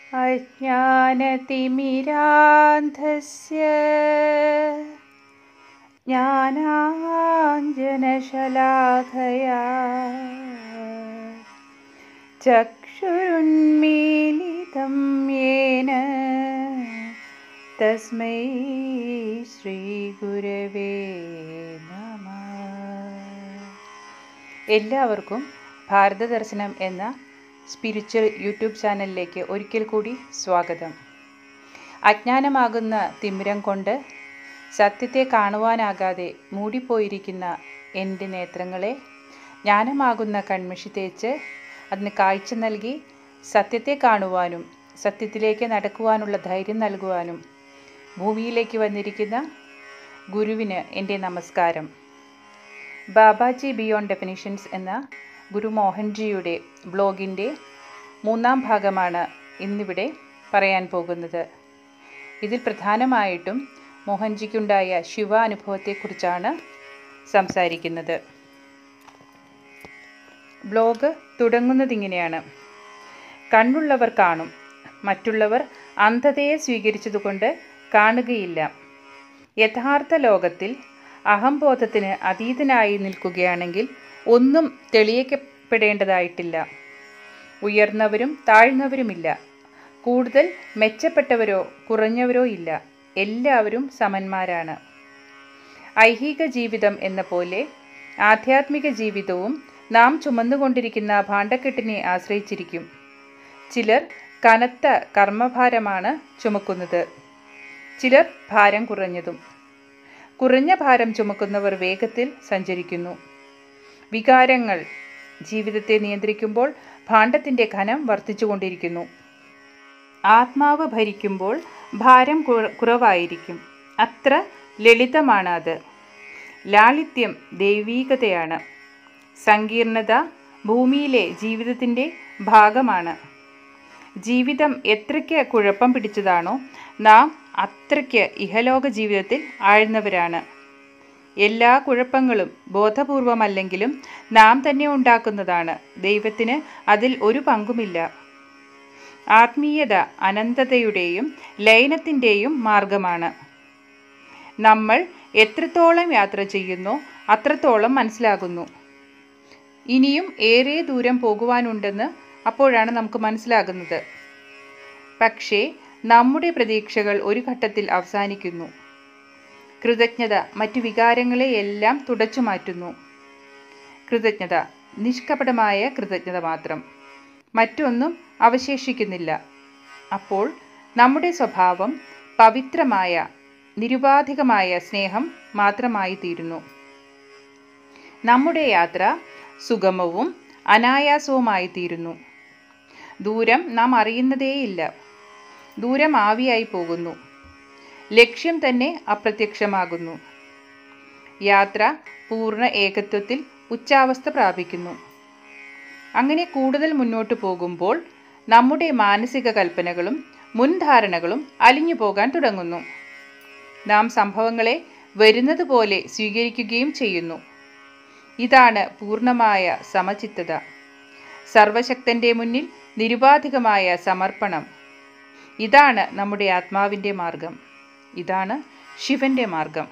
अज्ञानतिमिरान्धस्य ज्ञानाञ्जनशलाखया चक्षुरुन्मीलितं येन തസ്മൈ ശ്രീ ഗുരവേ നമ എല്ലാവർക്കും ഭാരത ദർശനം എന്ന സ്പിരിച്വൽ യൂട്യൂബ് ചാനലിലേക്ക് ഒരിക്കൽ കൂടി സ്വാഗതം അജ്ഞാനമാകുന്ന തിമിരം കൊണ്ട് സത്യത്തെ കാണുവാനാകാതെ മൂടിപ്പോയിരിക്കുന്ന എൻ്റെ നേത്രങ്ങളെ ജ്ഞാനമാകുന്ന കൺമഷി തേച്ച് അതിന് കാഴ്ച നൽകി സത്യത്തെ കാണുവാനും സത്യത്തിലേക്ക് നടക്കുവാനുള്ള ധൈര്യം നൽകുവാനും ഭൂമിയിലേക്ക് വന്നിരിക്കുന്ന ഗുരുവിന് എൻ്റെ നമസ്കാരം ബാബാജി ബിയോണ്ട് ഡെഫിനിഷൻസ് എന്ന ഗുരു മോഹൻജിയുടെ ബ്ലോഗിൻ്റെ മൂന്നാം ഭാഗമാണ് ഇന്നിവിടെ പറയാൻ പോകുന്നത് ഇതിൽ പ്രധാനമായിട്ടും മോഹൻജിക്കുണ്ടായ ശിവ അനുഭവത്തെക്കുറിച്ചാണ് സംസാരിക്കുന്നത് ബ്ലോഗ് തുടങ്ങുന്നതിങ്ങനെയാണ് കണ്ണുള്ളവർ കാണും മറ്റുള്ളവർ അന്ധതയെ സ്വീകരിച്ചതുകൊണ്ട് കാണുകയില്ല യഥാർത്ഥ ലോകത്തിൽ അഹംബോധത്തിന് അതീതനായി നിൽക്കുകയാണെങ്കിൽ ഒന്നും തെളിയിക്കപ്പെടേണ്ടതായിട്ടില്ല ഉയർന്നവരും താഴ്ന്നവരുമില്ല കൂടുതൽ മെച്ചപ്പെട്ടവരോ കുറഞ്ഞവരോ ഇല്ല എല്ലാവരും സമന്മാരാണ് ഐഹിക ജീവിതം എന്ന പോലെ ആധ്യാത്മിക ജീവിതവും നാം ചുമന്നുകൊണ്ടിരിക്കുന്ന ഭാണ്ഡക്കെട്ടിനെ ആശ്രയിച്ചിരിക്കും ചിലർ കനത്ത കർമ്മഭാരമാണ് ചുമക്കുന്നത് ചിലർ ഭാരം കുറഞ്ഞതും കുറഞ്ഞ ഭാരം ചുമക്കുന്നവർ വേഗത്തിൽ സഞ്ചരിക്കുന്നു വികാരങ്ങൾ ജീവിതത്തെ നിയന്ത്രിക്കുമ്പോൾ ഭാണ്ഡത്തിൻ്റെ ഘനം വർദ്ധിച്ചുകൊണ്ടിരിക്കുന്നു ആത്മാവ് ഭരിക്കുമ്പോൾ ഭാരം കുറവായിരിക്കും അത്ര ലളിതമാണ് അത് ലാളിത്യം ദൈവീകതയാണ് സങ്കീർണത ഭൂമിയിലെ ജീവിതത്തിൻ്റെ ഭാഗമാണ് ജീവിതം എത്രയ്ക്ക് കുഴപ്പം പിടിച്ചതാണോ നാം അത്രയ്ക്ക് ഇഹലോക ജീവിതത്തിൽ ആഴ്ന്നവരാണ് എല്ലാ കുഴപ്പങ്ങളും ബോധപൂർവമല്ലെങ്കിലും നാം തന്നെ ഉണ്ടാക്കുന്നതാണ് ദൈവത്തിന് അതിൽ ഒരു പങ്കുമില്ല ആത്മീയത അനന്തതയുടെയും ലയനത്തിൻ്റെയും മാർഗമാണ് നമ്മൾ എത്രത്തോളം യാത്ര ചെയ്യുന്നോ അത്രത്തോളം മനസ്സിലാകുന്നു ഇനിയും ഏറെ ദൂരം പോകുവാനുണ്ടെന്ന് അപ്പോഴാണ് നമുക്ക് മനസ്സിലാകുന്നത് പക്ഷേ നമ്മുടെ പ്രതീക്ഷകൾ ഒരു ഘട്ടത്തിൽ അവസാനിക്കുന്നു കൃതജ്ഞത മറ്റു വികാരങ്ങളെയെല്ലാം തുടച്ചു മാറ്റുന്നു കൃതജ്ഞത നിഷ്കപടമായ കൃതജ്ഞത മാത്രം മറ്റൊന്നും അവശേഷിക്കുന്നില്ല അപ്പോൾ നമ്മുടെ സ്വഭാവം പവിത്രമായ നിരുപാധികമായ സ്നേഹം മാത്രമായി തീരുന്നു നമ്മുടെ യാത്ര സുഗമവും അനായാസവുമായി തീരുന്നു ദൂരം നാം അറിയുന്നതേയില്ല ദൂരം ആവിയായി പോകുന്നു ലക്ഷ്യം തന്നെ അപ്രത്യക്ഷമാകുന്നു യാത്ര പൂർണ്ണ ഏകത്വത്തിൽ ഉച്ചാവസ്ഥ പ്രാപിക്കുന്നു അങ്ങനെ കൂടുതൽ മുന്നോട്ട് പോകുമ്പോൾ നമ്മുടെ മാനസിക കൽപ്പനകളും മുൻധാരണകളും അലിഞ്ഞു പോകാൻ തുടങ്ങുന്നു നാം സംഭവങ്ങളെ വരുന്നത് പോലെ സ്വീകരിക്കുകയും ചെയ്യുന്നു ഇതാണ് പൂർണ്ണമായ സമചിത്തത സർവശക്തന്റെ മുന്നിൽ നിരുപാധികമായ സമർപ്പണം ഇതാണ് നമ്മുടെ ആത്മാവിൻ്റെ മാർഗം ഇതാണ് ശിവന്റെ മാർഗം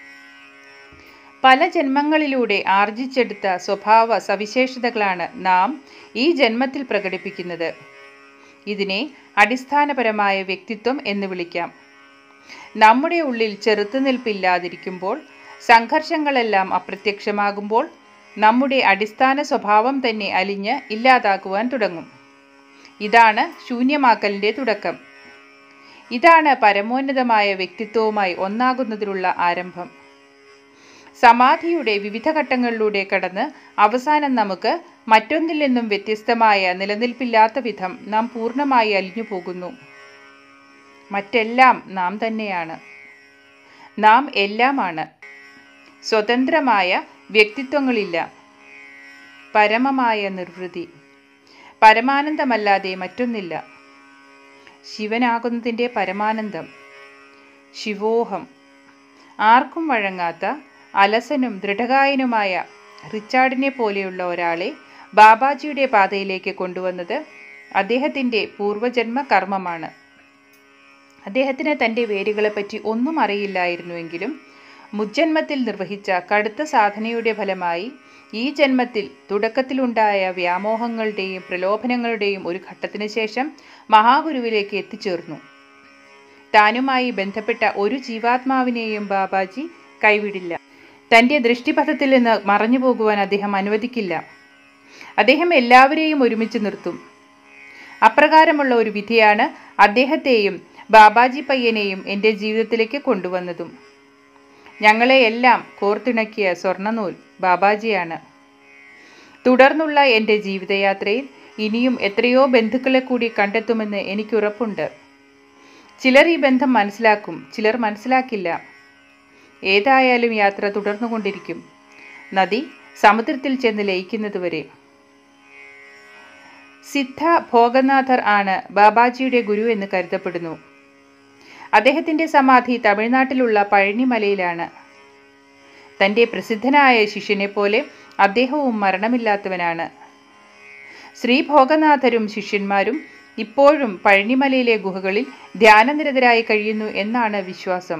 പല ജന്മങ്ങളിലൂടെ ആർജിച്ചെടുത്ത സ്വഭാവ സവിശേഷതകളാണ് നാം ഈ ജന്മത്തിൽ പ്രകടിപ്പിക്കുന്നത് ഇതിനെ അടിസ്ഥാനപരമായ വ്യക്തിത്വം എന്ന് വിളിക്കാം നമ്മുടെ ഉള്ളിൽ ചെറുത്തുനിൽപ്പില്ലാതിരിക്കുമ്പോൾ സംഘർഷങ്ങളെല്ലാം അപ്രത്യക്ഷമാകുമ്പോൾ നമ്മുടെ അടിസ്ഥാന സ്വഭാവം തന്നെ അലിഞ്ഞ് ഇല്ലാതാക്കുവാൻ തുടങ്ങും ഇതാണ് ശൂന്യമാക്കലിൻ്റെ തുടക്കം ഇതാണ് പരമോന്നതമായ വ്യക്തിത്വവുമായി ഒന്നാകുന്നതിനുള്ള ആരംഭം സമാധിയുടെ വിവിധ ഘട്ടങ്ങളിലൂടെ കടന്ന് അവസാനം നമുക്ക് മറ്റൊന്നിൽ നിന്നും വ്യത്യസ്തമായ നിലനിൽപ്പില്ലാത്ത വിധം നാം പൂർണ്ണമായി അലിഞ്ഞു പോകുന്നു മറ്റെല്ലാം നാം തന്നെയാണ് നാം എല്ലാമാണ് സ്വതന്ത്രമായ വ്യക്തിത്വങ്ങളില്ല പരമമായ നിർവൃതി പരമാനന്ദമല്ലാതെ മറ്റൊന്നില്ല ശിവനാകുന്നതിൻ്റെ പരമാനന്ദം ശിവോഹം ആർക്കും വഴങ്ങാത്ത അലസനും ദൃഢകായനുമായ റിച്ചാർഡിനെ പോലെയുള്ള ഒരാളെ ബാബാജിയുടെ പാതയിലേക്ക് കൊണ്ടുവന്നത് അദ്ദേഹത്തിൻ്റെ പൂർവജന്മ കർമ്മമാണ് അദ്ദേഹത്തിന് തൻ്റെ വേരുകളെപ്പറ്റി ഒന്നും അറിയില്ലായിരുന്നുവെങ്കിലും മുജ്ജന്മത്തിൽ നിർവഹിച്ച കടുത്ത സാധനയുടെ ഫലമായി ഈ ജന്മത്തിൽ തുടക്കത്തിലുണ്ടായ വ്യാമോഹങ്ങളുടെയും പ്രലോഭനങ്ങളുടെയും ഒരു ഘട്ടത്തിന് ശേഷം മഹാഗുരുവിലേക്ക് എത്തിച്ചേർന്നു താനുമായി ബന്ധപ്പെട്ട ഒരു ജീവാത്മാവിനെയും ബാബാജി കൈവിടില്ല തൻ്റെ ദൃഷ്ടിപഥത്തിൽ നിന്ന് മറഞ്ഞു പോകുവാൻ അദ്ദേഹം അനുവദിക്കില്ല അദ്ദേഹം എല്ലാവരെയും ഒരുമിച്ച് നിർത്തും അപ്രകാരമുള്ള ഒരു വിധിയാണ് അദ്ദേഹത്തെയും ബാബാജി പയ്യനെയും എൻ്റെ ജീവിതത്തിലേക്ക് കൊണ്ടുവന്നതും ഞങ്ങളെ എല്ലാം കോർത്തിണക്കിയ സ്വർണ്ണനൂൽ ബാബാജിയാണ് തുടർന്നുള്ള എൻ്റെ ജീവിതയാത്രയിൽ ഇനിയും എത്രയോ ബന്ധുക്കളെ കൂടി കണ്ടെത്തുമെന്ന് എനിക്കുറപ്പുണ്ട് ചിലർ ഈ ബന്ധം മനസ്സിലാക്കും ചിലർ മനസ്സിലാക്കില്ല ഏതായാലും യാത്ര തുടർന്നുകൊണ്ടിരിക്കും നദി സമുദ്രത്തിൽ ചെന്ന് ലയിക്കുന്നതുവരെ സിദ്ധ ഭോഗനാഥർ ആണ് ബാബാജിയുടെ ഗുരു എന്ന് കരുതപ്പെടുന്നു അദ്ദേഹത്തിൻ്റെ സമാധി തമിഴ്നാട്ടിലുള്ള പഴനിമലയിലാണ് തൻ്റെ പ്രസിദ്ധനായ ശിഷ്യനെ പോലെ അദ്ദേഹവും മരണമില്ലാത്തവനാണ് ശ്രീ ഭോഗനാഥരും ശിഷ്യന്മാരും ഇപ്പോഴും പഴനിമലയിലെ ഗുഹകളിൽ ധ്യാനനിരതരായി കഴിയുന്നു എന്നാണ് വിശ്വാസം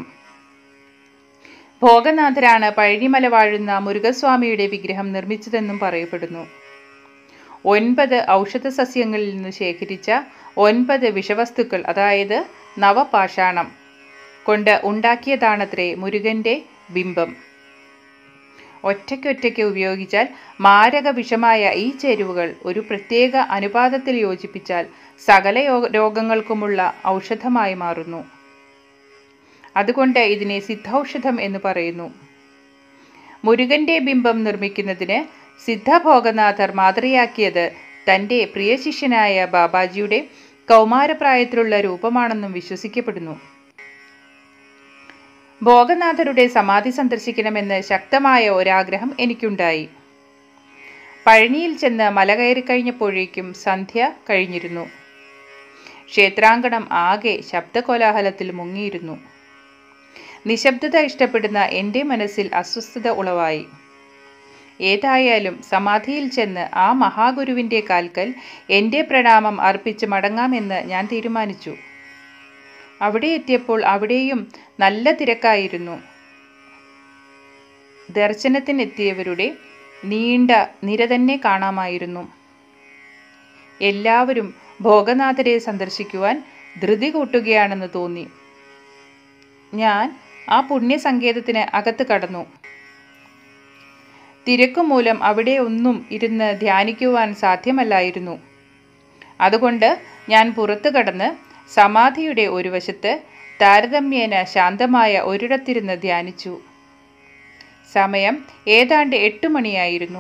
ഭോഗനാഥരാണ് പഴനിമല വാഴുന്ന മുരുകസ്വാമിയുടെ വിഗ്രഹം നിർമ്മിച്ചതെന്നും പറയപ്പെടുന്നു ഒൻപത് ഔഷധ സസ്യങ്ങളിൽ നിന്ന് ശേഖരിച്ച ഒൻപത് വിഷവസ്തുക്കൾ അതായത് നവപാഷാണം കൊണ്ട് ഉണ്ടാക്കിയതാണത്രേ മുരുകന്റെ ബിംബം ഒറ്റയ്ക്കൊറ്റയ്ക്ക് ഉപയോഗിച്ചാൽ മാരക വിഷമായ ഈ ചേരുവകൾ ഒരു പ്രത്യേക അനുപാതത്തിൽ യോജിപ്പിച്ചാൽ സകല രോഗങ്ങൾക്കുമുള്ള ഔഷധമായി മാറുന്നു അതുകൊണ്ട് ഇതിനെ സിദ്ധൌഷധം എന്ന് പറയുന്നു മുരുകന്റെ ബിംബം നിർമ്മിക്കുന്നതിന് സിദ്ധഭോഗനാഥർ മാതൃയാക്കിയത് തൻ്റെ പ്രിയ ശിഷ്യനായ ബാബാജിയുടെ കൗമാരപ്രായത്തിലുള്ള രൂപമാണെന്നും വിശ്വസിക്കപ്പെടുന്നു ഭോഗനാഥരുടെ സമാധി സന്ദർശിക്കണമെന്ന് ശക്തമായ ഒരാഗ്രഹം എനിക്കുണ്ടായി പഴനിയിൽ ചെന്ന് മല കയറി കഴിഞ്ഞപ്പോഴേക്കും സന്ധ്യ കഴിഞ്ഞിരുന്നു ക്ഷേത്രാങ്കണം ആകെ ശബ്ദകോലാഹലത്തിൽ മുങ്ങിയിരുന്നു നിശബ്ദത ഇഷ്ടപ്പെടുന്ന എൻ്റെ മനസ്സിൽ അസ്വസ്ഥത ഉളവായി ഏതായാലും സമാധിയിൽ ചെന്ന് ആ മഹാഗുരുവിൻ്റെ കാൽക്കൽ എൻ്റെ പ്രണാമം അർപ്പിച്ച് മടങ്ങാമെന്ന് ഞാൻ തീരുമാനിച്ചു അവിടെ എത്തിയപ്പോൾ അവിടെയും നല്ല തിരക്കായിരുന്നു ദർശനത്തിനെത്തിയവരുടെ നീണ്ട നിര തന്നെ കാണാമായിരുന്നു എല്ലാവരും ഭോഗനാഥരെ സന്ദർശിക്കുവാൻ ധൃതി കൂട്ടുകയാണെന്ന് തോന്നി ഞാൻ ആ പുണ്യസങ്കേതത്തിന് അകത്ത് കടന്നു തിരക്കുമൂലം അവിടെ ഒന്നും ഇരുന്ന് ധ്യാനിക്കുവാൻ സാധ്യമല്ലായിരുന്നു അതുകൊണ്ട് ഞാൻ പുറത്തു കടന്ന് സമാധിയുടെ ഒരു വശത്ത് താരതമ്യേന ശാന്തമായ ഒരിടത്തിരുന്ന് ധ്യാനിച്ചു സമയം ഏതാണ്ട് എട്ട് മണിയായിരുന്നു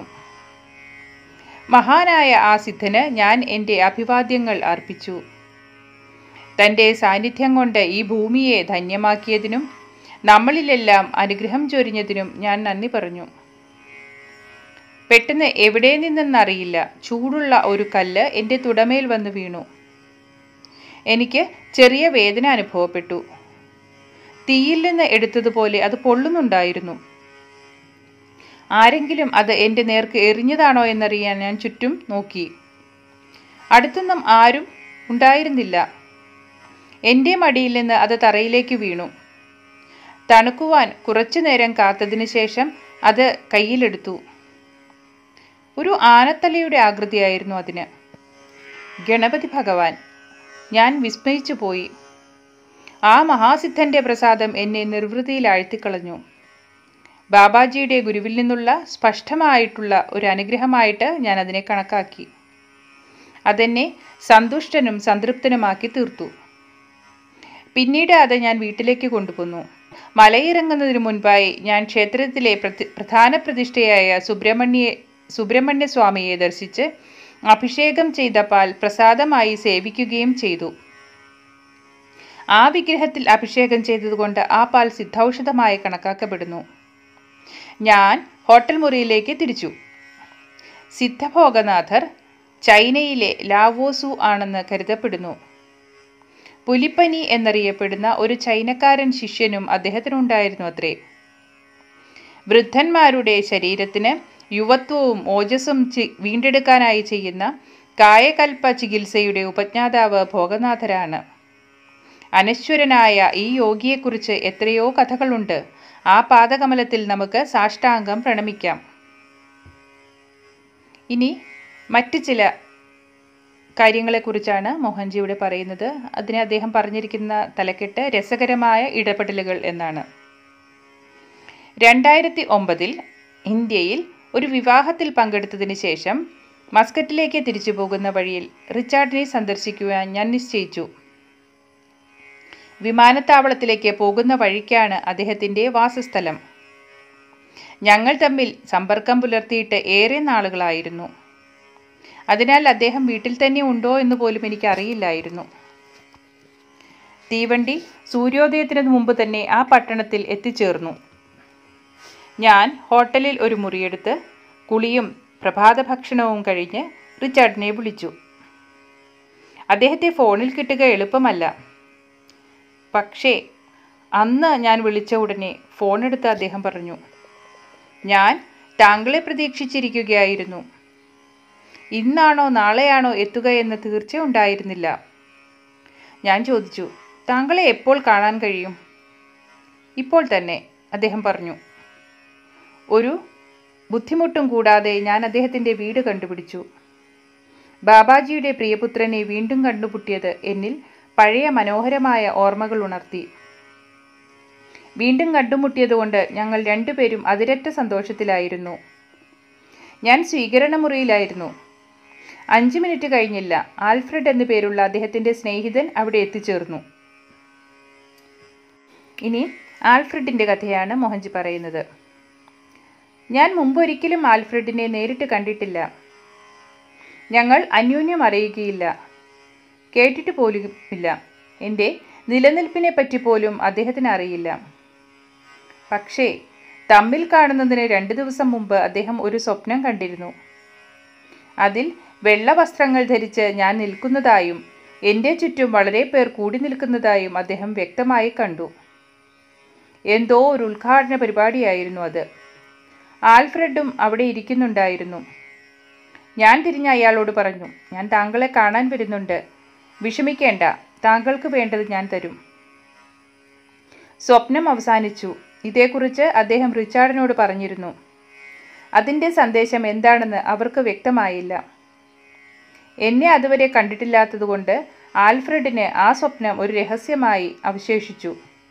മഹാനായ ആ സിദ്ധന് ഞാൻ എൻ്റെ അഭിവാദ്യങ്ങൾ അർപ്പിച്ചു തൻ്റെ സാന്നിധ്യം കൊണ്ട് ഈ ഭൂമിയെ ധന്യമാക്കിയതിനും നമ്മളിലെല്ലാം അനുഗ്രഹം ചൊരിഞ്ഞതിനും ഞാൻ നന്ദി പറഞ്ഞു പെട്ടെന്ന് എവിടെ നിന്നെന്നറിയില്ല ചൂടുള്ള ഒരു കല്ല് എൻ്റെ തുടമേൽ വന്ന് വീണു എനിക്ക് ചെറിയ വേദന അനുഭവപ്പെട്ടു തീയിൽ നിന്ന് എടുത്തതുപോലെ അത് പൊള്ളുന്നുണ്ടായിരുന്നു ആരെങ്കിലും അത് എൻ്റെ നേർക്ക് എറിഞ്ഞതാണോ എന്നറിയാൻ ഞാൻ ചുറ്റും നോക്കി അടുത്തൊന്നും ആരും ഉണ്ടായിരുന്നില്ല എൻ്റെ മടിയിൽ നിന്ന് അത് തറയിലേക്ക് വീണു തണുക്കുവാൻ കുറച്ചു നേരം കാത്തതിന് ശേഷം അത് കയ്യിലെടുത്തു ഒരു ആനത്തലയുടെ ആകൃതിയായിരുന്നു അതിന് ഗണപതി ഭഗവാൻ ഞാൻ വിസ്മയിച്ചു പോയി ആ മഹാസിദ്ധന്റെ പ്രസാദം എന്നെ നിർവൃതിയിൽ ആഴ്ത്തിക്കളഞ്ഞു ബാബാജിയുടെ ഗുരുവിൽ നിന്നുള്ള സ്പഷ്ടമായിട്ടുള്ള ഒരു അനുഗ്രഹമായിട്ട് ഞാൻ അതിനെ കണക്കാക്കി അതെന്നെ സന്തുഷ്ടനും സംതൃപ്തനുമാക്കി തീർത്തു പിന്നീട് അത് ഞാൻ വീട്ടിലേക്ക് കൊണ്ടുപോന്നു മലയിറങ്ങുന്നതിന് മുൻപായി ഞാൻ ക്ഷേത്രത്തിലെ പ്രധാന പ്രതിഷ്ഠയായ സുബ്രഹ്മണ്യ സുബ്രഹ്മണ്യ സ്വാമിയെ ദർശിച്ച് അഭിഷേകം ചെയ്ത പാൽ പ്രസാദമായി സേവിക്കുകയും ചെയ്തു ആ വിഗ്രഹത്തിൽ അഭിഷേകം ചെയ്തതുകൊണ്ട് ആ പാൽ സിദ്ധൌഷധമായി കണക്കാക്കപ്പെടുന്നു ഞാൻ ഹോട്ടൽ മുറിയിലേക്ക് തിരിച്ചു സിദ്ധഭോഗനാഥർ ചൈനയിലെ ലാവോസു ആണെന്ന് കരുതപ്പെടുന്നു പുലിപ്പനി എന്നറിയപ്പെടുന്ന ഒരു ചൈനക്കാരൻ ശിഷ്യനും അദ്ദേഹത്തിനുണ്ടായിരുന്നു അത്രേ വൃദ്ധന്മാരുടെ ശരീരത്തിന് യുവത്വവും ഓജസ്സും വീണ്ടെടുക്കാനായി ചെയ്യുന്ന കായകൽപ്പ ചികിത്സയുടെ ഉപജ്ഞാതാവ് ഭോഗനാഥരാണ് അനശ്വരനായ ഈ യോഗിയെക്കുറിച്ച് എത്രയോ കഥകളുണ്ട് ആ പാദകമലത്തിൽ നമുക്ക് സാഷ്ടാംഗം പ്രണമിക്കാം ഇനി മറ്റ് ചില കാര്യങ്ങളെക്കുറിച്ചാണ് മോഹൻജി ഇവിടെ പറയുന്നത് അതിനെ അദ്ദേഹം പറഞ്ഞിരിക്കുന്ന തലക്കെട്ട് രസകരമായ ഇടപെടലുകൾ എന്നാണ് രണ്ടായിരത്തി ഒമ്പതിൽ ഇന്ത്യയിൽ ഒരു വിവാഹത്തിൽ പങ്കെടുത്തതിന് ശേഷം മസ്കറ്റിലേക്ക് തിരിച്ചു പോകുന്ന വഴിയിൽ റിച്ചാർഡിനെ സന്ദർശിക്കുവാൻ ഞാൻ നിശ്ചയിച്ചു വിമാനത്താവളത്തിലേക്ക് പോകുന്ന വഴിക്കാണ് അദ്ദേഹത്തിൻ്റെ വാസസ്ഥലം ഞങ്ങൾ തമ്മിൽ സമ്പർക്കം പുലർത്തിയിട്ട് ഏറെ നാളുകളായിരുന്നു അതിനാൽ അദ്ദേഹം വീട്ടിൽ തന്നെ ഉണ്ടോ എന്ന് പോലും എനിക്ക് അറിയില്ലായിരുന്നു തീവണ്ടി സൂര്യോദയത്തിന് മുമ്പ് തന്നെ ആ പട്ടണത്തിൽ എത്തിച്ചേർന്നു ഞാൻ ഹോട്ടലിൽ ഒരു മുറിയെടുത്ത് കുളിയും പ്രഭാത ഭക്ഷണവും കഴിഞ്ഞ് റിച്ചാർഡിനെ വിളിച്ചു അദ്ദേഹത്തെ ഫോണിൽ കിട്ടുക എളുപ്പമല്ല പക്ഷേ അന്ന് ഞാൻ വിളിച്ച ഉടനെ ഫോണെടുത്ത് അദ്ദേഹം പറഞ്ഞു ഞാൻ താങ്കളെ പ്രതീക്ഷിച്ചിരിക്കുകയായിരുന്നു ഇന്നാണോ നാളെയാണോ എത്തുകയെന്ന് തീർച്ച ഉണ്ടായിരുന്നില്ല ഞാൻ ചോദിച്ചു താങ്കളെ എപ്പോൾ കാണാൻ കഴിയും ഇപ്പോൾ തന്നെ അദ്ദേഹം പറഞ്ഞു ഒരു ബുദ്ധിമുട്ടും കൂടാതെ ഞാൻ അദ്ദേഹത്തിൻ്റെ വീട് കണ്ടുപിടിച്ചു ബാബാജിയുടെ പ്രിയപുത്രനെ വീണ്ടും കണ്ടുമുട്ടിയത് എന്നിൽ പഴയ മനോഹരമായ ഓർമ്മകൾ ഉണർത്തി വീണ്ടും കണ്ടുമുട്ടിയതുകൊണ്ട് ഞങ്ങൾ രണ്ടുപേരും അതിരറ്റ സന്തോഷത്തിലായിരുന്നു ഞാൻ സ്വീകരണ മുറിയിലായിരുന്നു അഞ്ച് മിനിറ്റ് കഴിഞ്ഞില്ല ആൽഫ്രഡ് എന്നു പേരുള്ള അദ്ദേഹത്തിൻ്റെ സ്നേഹിതൻ അവിടെ എത്തിച്ചേർന്നു ഇനി ആൽഫ്രഡിൻ്റെ കഥയാണ് മോഹൻജി പറയുന്നത് ഞാൻ മുമ്പൊരിക്കലും ആൽഫ്രഡിനെ നേരിട്ട് കണ്ടിട്ടില്ല ഞങ്ങൾ അന്യോന്യം അറിയുകയില്ല കേട്ടിട്ട് പോലുമില്ല എൻ്റെ നിലനിൽപ്പിനെ പറ്റി പോലും അദ്ദേഹത്തിന് അറിയില്ല പക്ഷേ തമ്മിൽ കാണുന്നതിന് രണ്ട് ദിവസം മുമ്പ് അദ്ദേഹം ഒരു സ്വപ്നം കണ്ടിരുന്നു അതിൽ വെള്ള വസ്ത്രങ്ങൾ ധരിച്ച് ഞാൻ നിൽക്കുന്നതായും എൻ്റെ ചുറ്റും വളരെ പേർ കൂടി നിൽക്കുന്നതായും അദ്ദേഹം വ്യക്തമായി കണ്ടു എന്തോ ഒരു ഉദ്ഘാടന പരിപാടിയായിരുന്നു അത് ആൽഫ്രഡും അവിടെ ഇരിക്കുന്നുണ്ടായിരുന്നു ഞാൻ തിരിഞ്ഞ് അയാളോട് പറഞ്ഞു ഞാൻ താങ്കളെ കാണാൻ വരുന്നുണ്ട് വിഷമിക്കേണ്ട താങ്കൾക്ക് വേണ്ടത് ഞാൻ തരും സ്വപ്നം അവസാനിച്ചു ഇതേക്കുറിച്ച് അദ്ദേഹം റിച്ചാർഡിനോട് പറഞ്ഞിരുന്നു അതിൻ്റെ സന്ദേശം എന്താണെന്ന് അവർക്ക് വ്യക്തമായില്ല എന്നെ അതുവരെ കണ്ടിട്ടില്ലാത്തതുകൊണ്ട് ആൽഫ്രഡിന് ആ സ്വപ്നം ഒരു രഹസ്യമായി അവശേഷിച്ചു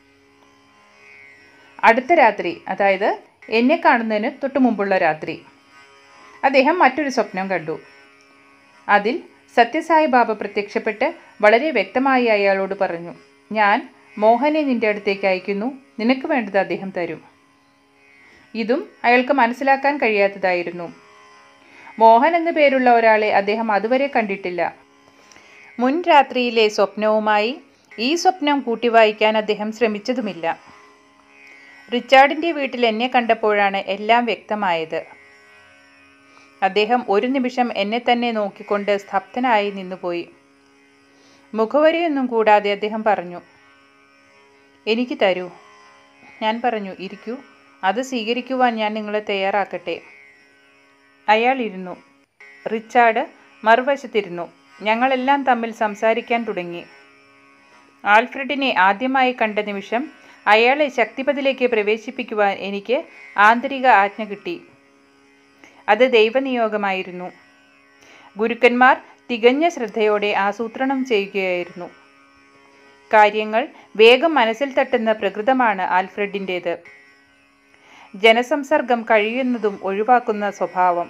അടുത്ത രാത്രി അതായത് എന്നെ കാണുന്നതിന് തൊട്ടു മുമ്പുള്ള രാത്രി അദ്ദേഹം മറ്റൊരു സ്വപ്നം കണ്ടു അതിൽ സത്യസായി ബാബ പ്രത്യക്ഷപ്പെട്ട് വളരെ വ്യക്തമായി അയാളോട് പറഞ്ഞു ഞാൻ മോഹനെ നിന്റെ അടുത്തേക്ക് അയക്കുന്നു നിനക്ക് വേണ്ടത് അദ്ദേഹം തരും ഇതും അയാൾക്ക് മനസ്സിലാക്കാൻ കഴിയാത്തതായിരുന്നു മോഹൻ എന്നു പേരുള്ള ഒരാളെ അദ്ദേഹം അതുവരെ കണ്ടിട്ടില്ല മുൻ രാത്രിയിലെ സ്വപ്നവുമായി ഈ സ്വപ്നം കൂട്ടിവായിക്കാൻ അദ്ദേഹം ശ്രമിച്ചതുമില്ല റിച്ചാർഡിൻ്റെ വീട്ടിൽ എന്നെ കണ്ടപ്പോഴാണ് എല്ലാം വ്യക്തമായത് അദ്ദേഹം ഒരു നിമിഷം എന്നെ തന്നെ നോക്കിക്കൊണ്ട് സ്തബ്ധനായി നിന്നുപോയി മുഖവരിയൊന്നും കൂടാതെ അദ്ദേഹം പറഞ്ഞു എനിക്ക് തരൂ ഞാൻ പറഞ്ഞു ഇരിക്കൂ അത് സ്വീകരിക്കുവാൻ ഞാൻ നിങ്ങളെ തയ്യാറാക്കട്ടെ അയാൾ ഇരുന്നു റിച്ചാർഡ് മറുവശത്തിരുന്നു ഞങ്ങളെല്ലാം തമ്മിൽ സംസാരിക്കാൻ തുടങ്ങി ആൽഫ്രഡിനെ ആദ്യമായി കണ്ട നിമിഷം അയാളെ ശക്തിപഥിലേക്ക് പ്രവേശിപ്പിക്കുവാൻ എനിക്ക് ആന്തരിക ആജ്ഞ കിട്ടി അത് ദൈവനിയോഗമായിരുന്നു ഗുരുക്കന്മാർ തികഞ്ഞ ശ്രദ്ധയോടെ ആസൂത്രണം ചെയ്യുകയായിരുന്നു കാര്യങ്ങൾ വേഗം മനസ്സിൽ തട്ടുന്ന പ്രകൃതമാണ് ആൽഫ്രഡിൻ്റേത് ജനസംസർഗം കഴിയുന്നതും ഒഴിവാക്കുന്ന സ്വഭാവം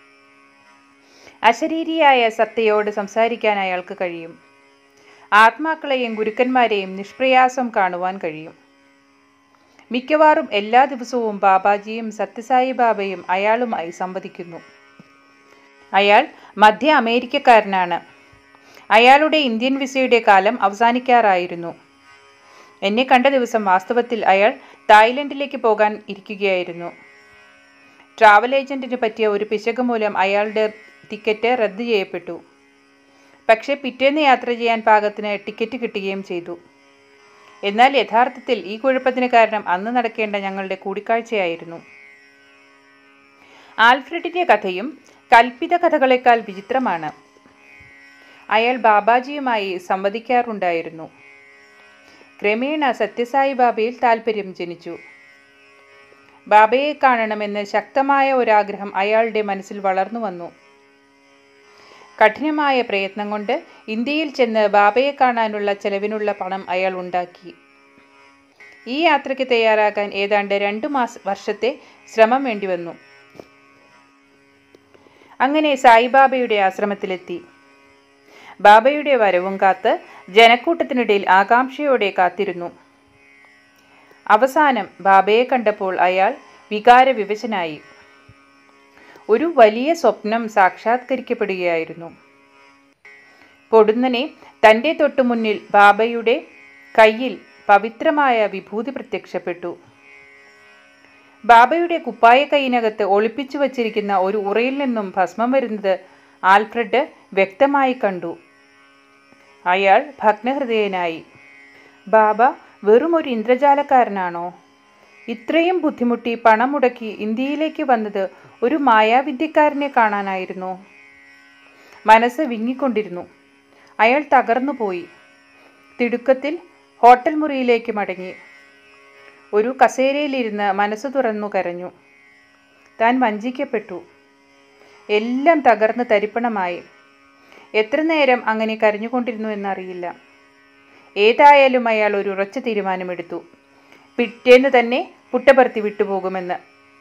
അശരീരിയായ സത്തയോട് സംസാരിക്കാൻ അയാൾക്ക് കഴിയും ആത്മാക്കളെയും ഗുരുക്കന്മാരെയും നിഷ്പ്രയാസം കാണുവാൻ കഴിയും മിക്കവാറും എല്ലാ ദിവസവും ബാബാജിയും സത്യസായി ബാബയും അയാളുമായി സംവദിക്കുന്നു അയാൾ മധ്യ അമേരിക്കക്കാരനാണ് അയാളുടെ ഇന്ത്യൻ വിസയുടെ കാലം അവസാനിക്കാറായിരുന്നു എന്നെ കണ്ട ദിവസം വാസ്തവത്തിൽ അയാൾ തായ്ലൻഡിലേക്ക് പോകാൻ ഇരിക്കുകയായിരുന്നു ട്രാവൽ ഏജന്റിന് പറ്റിയ ഒരു പിശക് മൂലം അയാളുടെ ടിക്കറ്റ് റദ്ദ് ചെയ്യപ്പെട്ടു പക്ഷേ പിറ്റേന്ന് യാത്ര ചെയ്യാൻ പാകത്തിന് ടിക്കറ്റ് കിട്ടുകയും ചെയ്തു എന്നാൽ യഥാർത്ഥത്തിൽ ഈ കുഴപ്പത്തിന് കാരണം അന്ന് നടക്കേണ്ട ഞങ്ങളുടെ കൂടിക്കാഴ്ചയായിരുന്നു ആൽഫ്രഡിന്റെ കഥയും കൽപ്പിത കഥകളെക്കാൾ വിചിത്രമാണ് അയാൾ ബാബാജിയുമായി സംവദിക്കാറുണ്ടായിരുന്നു ക്രമേണ സത്യസായി ബാബയിൽ താൽപ്പര്യം ജനിച്ചു ബാബയെ കാണണമെന്ന് ശക്തമായ ഒരാഗ്രഹം അയാളുടെ മനസ്സിൽ വളർന്നു വന്നു കഠിനമായ പ്രയത്നം കൊണ്ട് ഇന്ത്യയിൽ ചെന്ന് ബാബയെ കാണാനുള്ള ചെലവിനുള്ള പണം അയാൾ ഉണ്ടാക്കി ഈ യാത്രയ്ക്ക് തയ്യാറാക്കാൻ ഏതാണ്ട് രണ്ടു മാസ വർഷത്തെ ശ്രമം വേണ്ടിവന്നു അങ്ങനെ സായിബാബയുടെ ആശ്രമത്തിലെത്തി ബാബയുടെ വരവും കാത്ത് ജനക്കൂട്ടത്തിനിടയിൽ ആകാംക്ഷയോടെ കാത്തിരുന്നു അവസാനം ബാബയെ കണ്ടപ്പോൾ അയാൾ വികാരവിവശനായി ഒരു വലിയ സ്വപ്നം സാക്ഷാത്കരിക്കപ്പെടുകയായിരുന്നു പൊടുന്നനെ തൻ്റെ തൊട്ടുമുന്നിൽ ബാബയുടെ കയ്യിൽ പവിത്രമായ വിഭൂതി പ്രത്യക്ഷപ്പെട്ടു ബാബയുടെ കുപ്പായ കൈയിനകത്ത് ഒളിപ്പിച്ചു വച്ചിരിക്കുന്ന ഒരു ഉറയിൽ നിന്നും ഭസ്മം വരുന്നത് ആൽഫ്രഡ് വ്യക്തമായി കണ്ടു അയാൾ ഭഗ്നഹൃദയനായി ബാബ വെറും ഒരു ഇന്ദ്രജാലക്കാരനാണോ ഇത്രയും ബുദ്ധിമുട്ടി പണം മുടക്കി ഇന്ത്യയിലേക്ക് വന്നത് ഒരു മായാവിദ്യക്കാരനെ കാണാനായിരുന്നു മനസ്സ് വിങ്ങിക്കൊണ്ടിരുന്നു അയാൾ തകർന്നുപോയി തിടുക്കത്തിൽ ഹോട്ടൽ മുറിയിലേക്ക് മടങ്ങി ഒരു കസേരയിലിരുന്ന് മനസ്സ് തുറന്നു കരഞ്ഞു താൻ വഞ്ചിക്കപ്പെട്ടു എല്ലാം തകർന്ന് തരിപ്പണമായി എത്ര നേരം അങ്ങനെ കരഞ്ഞുകൊണ്ടിരുന്നു എന്നറിയില്ല ഏതായാലും അയാൾ ഒരു ഉറച്ച തീരുമാനമെടുത്തു പിറ്റേന്ന് തന്നെ പുട്ടപർത്തി വിട്ടുപോകുമെന്ന്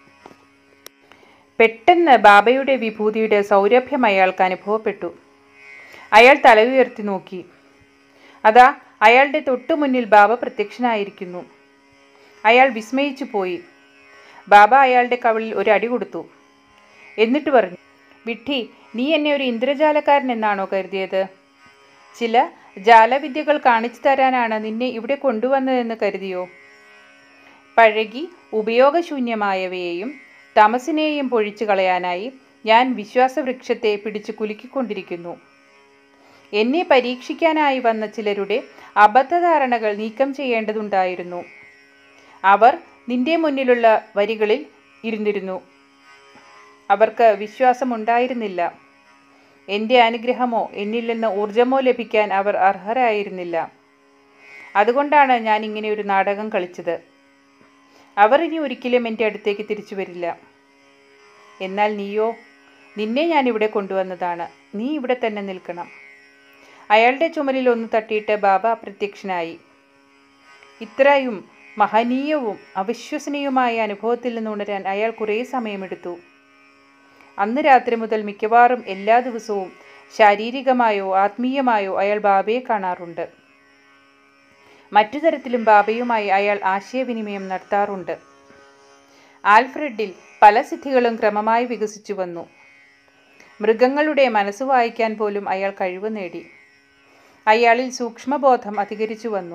പെട്ടെന്ന് ബാബയുടെ വിഭൂതിയുടെ സൗരഭ്യം അയാൾക്ക് അനുഭവപ്പെട്ടു അയാൾ തല ഉയർത്തി നോക്കി അതാ അയാളുടെ തൊട്ടു മുന്നിൽ ബാബ പ്രത്യക്ഷനായിരിക്കുന്നു അയാൾ വിസ്മയിച്ചു പോയി ബാബ അയാളുടെ കവിളിൽ ഒരു അടി കൊടുത്തു എന്നിട്ട് പറഞ്ഞു വിഡ്ഢി നീ എന്നെ ഒരു ഇന്ദ്രജാലക്കാരൻ എന്നാണോ കരുതിയത് ചില ജാലവിദ്യകൾ കാണിച്ചു തരാനാണ് നിന്നെ ഇവിടെ കൊണ്ടുവന്നതെന്ന് കരുതിയോ പഴകി ഉപയോഗശൂന്യമായവയെയും തമസിനെയും പൊഴിച്ചു കളയാനായി ഞാൻ വിശ്വാസവൃക്ഷത്തെ പിടിച്ചു കുലുക്കിക്കൊണ്ടിരിക്കുന്നു എന്നെ പരീക്ഷിക്കാനായി വന്ന ചിലരുടെ അബദ്ധധാരണകൾ നീക്കം ചെയ്യേണ്ടതുണ്ടായിരുന്നു അവർ നിന്റെ മുന്നിലുള്ള വരികളിൽ ഇരുന്നിരുന്നു അവർക്ക് വിശ്വാസമുണ്ടായിരുന്നില്ല എൻ്റെ അനുഗ്രഹമോ എന്നിൽ നിന്ന് ഊർജമോ ലഭിക്കാൻ അവർ അർഹരായിരുന്നില്ല അതുകൊണ്ടാണ് ഞാൻ ഇങ്ങനെ ഒരു നാടകം കളിച്ചത് അവർ ഇനി ഒരിക്കലും എൻ്റെ അടുത്തേക്ക് തിരിച്ചു വരില്ല എന്നാൽ നീയോ നിന്നെ ഞാൻ ഇവിടെ കൊണ്ടുവന്നതാണ് നീ ഇവിടെ തന്നെ നിൽക്കണം അയാളുടെ ചുമലിൽ ഒന്ന് തട്ടിയിട്ട് ബാബ അപ്രത്യക്ഷനായി ഇത്രയും മഹനീയവും അവിശ്വസനീയവുമായ അനുഭവത്തിൽ നിന്ന് ഉണരാൻ അയാൾ കുറേ സമയമെടുത്തു അന്ന് രാത്രി മുതൽ മിക്കവാറും എല്ലാ ദിവസവും ശാരീരികമായോ ആത്മീയമായോ അയാൾ ബാബയെ കാണാറുണ്ട് മറ്റു തരത്തിലും ബാബയുമായി അയാൾ ആശയവിനിമയം നടത്താറുണ്ട് ആൽഫ്രഡിൽ പല സിദ്ധികളും ക്രമമായി വികസിച്ചു വന്നു മൃഗങ്ങളുടെ മനസ്സ് വായിക്കാൻ പോലും അയാൾ കഴിവ് നേടി അയാളിൽ സൂക്ഷ്മബോധം അധികരിച്ചു വന്നു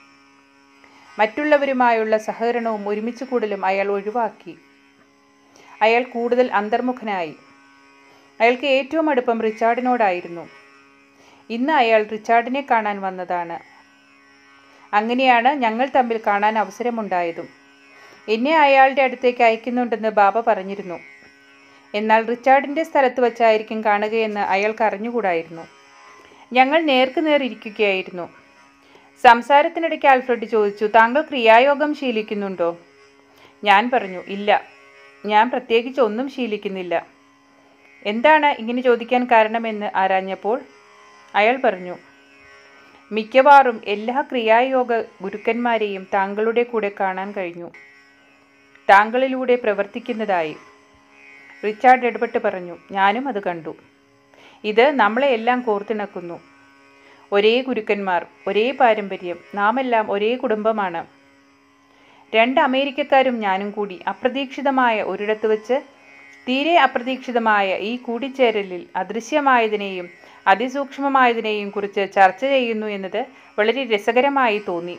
മറ്റുള്ളവരുമായുള്ള സഹകരണവും ഒരുമിച്ച് കൂടലും അയാൾ ഒഴിവാക്കി അയാൾ കൂടുതൽ അന്തർമുഖനായി അയാൾക്ക് ഏറ്റവും അടുപ്പം റിച്ചാർഡിനോടായിരുന്നു ഇന്ന് അയാൾ റിച്ചാർഡിനെ കാണാൻ വന്നതാണ് അങ്ങനെയാണ് ഞങ്ങൾ തമ്മിൽ കാണാൻ അവസരമുണ്ടായതും എന്നെ അയാളുടെ അടുത്തേക്ക് അയക്കുന്നുണ്ടെന്ന് ബാബ പറഞ്ഞിരുന്നു എന്നാൽ റിച്ചാർഡിൻ്റെ സ്ഥലത്ത് വച്ചായിരിക്കും കാണുകയെന്ന് അയാൾക്ക് അറിഞ്ഞുകൂടായിരുന്നു ഞങ്ങൾ നേർക്ക് നേർ ഇരിക്കുകയായിരുന്നു സംസാരത്തിനിടയ്ക്ക് ആൽഫ്രഡ് ചോദിച്ചു താങ്കൾ ക്രിയായോഗം ശീലിക്കുന്നുണ്ടോ ഞാൻ പറഞ്ഞു ഇല്ല ഞാൻ പ്രത്യേകിച്ച് ഒന്നും ശീലിക്കുന്നില്ല എന്താണ് ഇങ്ങനെ ചോദിക്കാൻ കാരണമെന്ന് ആരാഞ്ഞപ്പോൾ അയാൾ പറഞ്ഞു മിക്കവാറും എല്ലാ ക്രിയായോഗ ഗുരുക്കന്മാരെയും താങ്കളുടെ കൂടെ കാണാൻ കഴിഞ്ഞു താങ്കളിലൂടെ പ്രവർത്തിക്കുന്നതായി റിച്ചാർഡ് ഇടപെട്ട് പറഞ്ഞു ഞാനും അത് കണ്ടു ഇത് നമ്മളെ എല്ലാം കോർത്തിണക്കുന്നു ഒരേ ഗുരുക്കന്മാർ ഒരേ പാരമ്പര്യം നാമെല്ലാം ഒരേ കുടുംബമാണ് രണ്ട് അമേരിക്കക്കാരും ഞാനും കൂടി അപ്രതീക്ഷിതമായ ഒരിടത്ത് വെച്ച് തീരെ അപ്രതീക്ഷിതമായ ഈ കൂടിച്ചേരലിൽ അദൃശ്യമായതിനെയും അതിസൂക്ഷ്മമായതിനെയും കുറിച്ച് ചർച്ച ചെയ്യുന്നു എന്നത് വളരെ രസകരമായി തോന്നി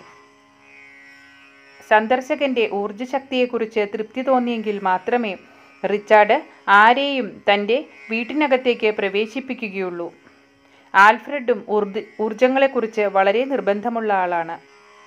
സന്ദർശകന്റെ ഊർജ്ജശക്തിയെക്കുറിച്ച് തൃപ്തി തോന്നിയെങ്കിൽ മാത്രമേ റിച്ചാർഡ് ആരെയും തൻ്റെ വീട്ടിനകത്തേക്ക് പ്രവേശിപ്പിക്കുകയുള്ളൂ ആൽഫ്രഡും ഊർജ ഊർജങ്ങളെക്കുറിച്ച് വളരെ നിർബന്ധമുള്ള ആളാണ്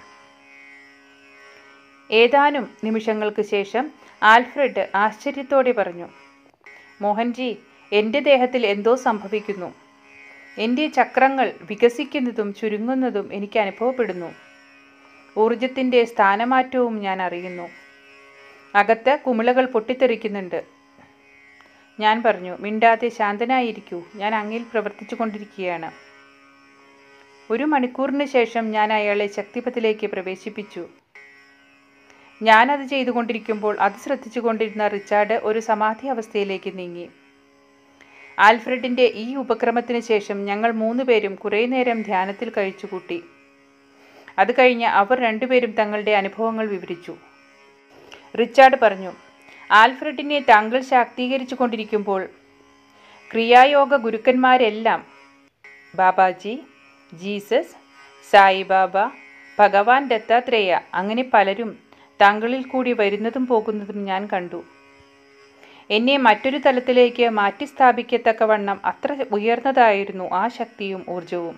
ഏതാനും നിമിഷങ്ങൾക്ക് ശേഷം ആൽഫ്രഡ് ആശ്ചര്യത്തോടെ പറഞ്ഞു മോഹൻജി എൻ്റെ ദേഹത്തിൽ എന്തോ സംഭവിക്കുന്നു എൻ്റെ ചക്രങ്ങൾ വികസിക്കുന്നതും ചുരുങ്ങുന്നതും എനിക്ക് അനുഭവപ്പെടുന്നു ഊർജത്തിൻ്റെ സ്ഥാനമാറ്റവും ഞാൻ അറിയുന്നു അകത്ത് കുമിളകൾ പൊട്ടിത്തെറിക്കുന്നുണ്ട് ഞാൻ പറഞ്ഞു മിണ്ടാതെ ശാന്തനായിരിക്കൂ ഞാൻ അങ്ങിൽ പ്രവർത്തിച്ചു കൊണ്ടിരിക്കുകയാണ് ഒരു മണിക്കൂറിന് ശേഷം ഞാൻ അയാളെ ശക്തിപഥിലേക്ക് പ്രവേശിപ്പിച്ചു ഞാനത് ചെയ്തുകൊണ്ടിരിക്കുമ്പോൾ അത് ശ്രദ്ധിച്ചു കൊണ്ടിരുന്ന റിച്ചാർഡ് ഒരു സമാധി അവസ്ഥയിലേക്ക് നീങ്ങി ആൽഫ്രഡിൻ്റെ ഈ ഉപക്രമത്തിന് ശേഷം ഞങ്ങൾ മൂന്നുപേരും കുറേ നേരം ധ്യാനത്തിൽ കഴിച്ചുകൂട്ടി അത് കഴിഞ്ഞ് അവർ രണ്ടുപേരും തങ്ങളുടെ അനുഭവങ്ങൾ വിവരിച്ചു റിച്ചാർഡ് പറഞ്ഞു ആൽഫ്രഡിനെ താങ്കൾ ശാക്തീകരിച്ചു കൊണ്ടിരിക്കുമ്പോൾ ക്രിയായോഗ ഗുരുക്കന്മാരെല്ലാം ബാബാജി ജീസസ് സായിബാബ ഭഗവാൻ ദത്താത്രേയ അങ്ങനെ പലരും താങ്കളിൽ കൂടി വരുന്നതും പോകുന്നതും ഞാൻ കണ്ടു എന്നെ മറ്റൊരു തലത്തിലേക്ക് മാറ്റി സ്ഥാപിക്കത്തക്കവണ്ണം അത്ര ഉയർന്നതായിരുന്നു ആ ശക്തിയും ഊർജവും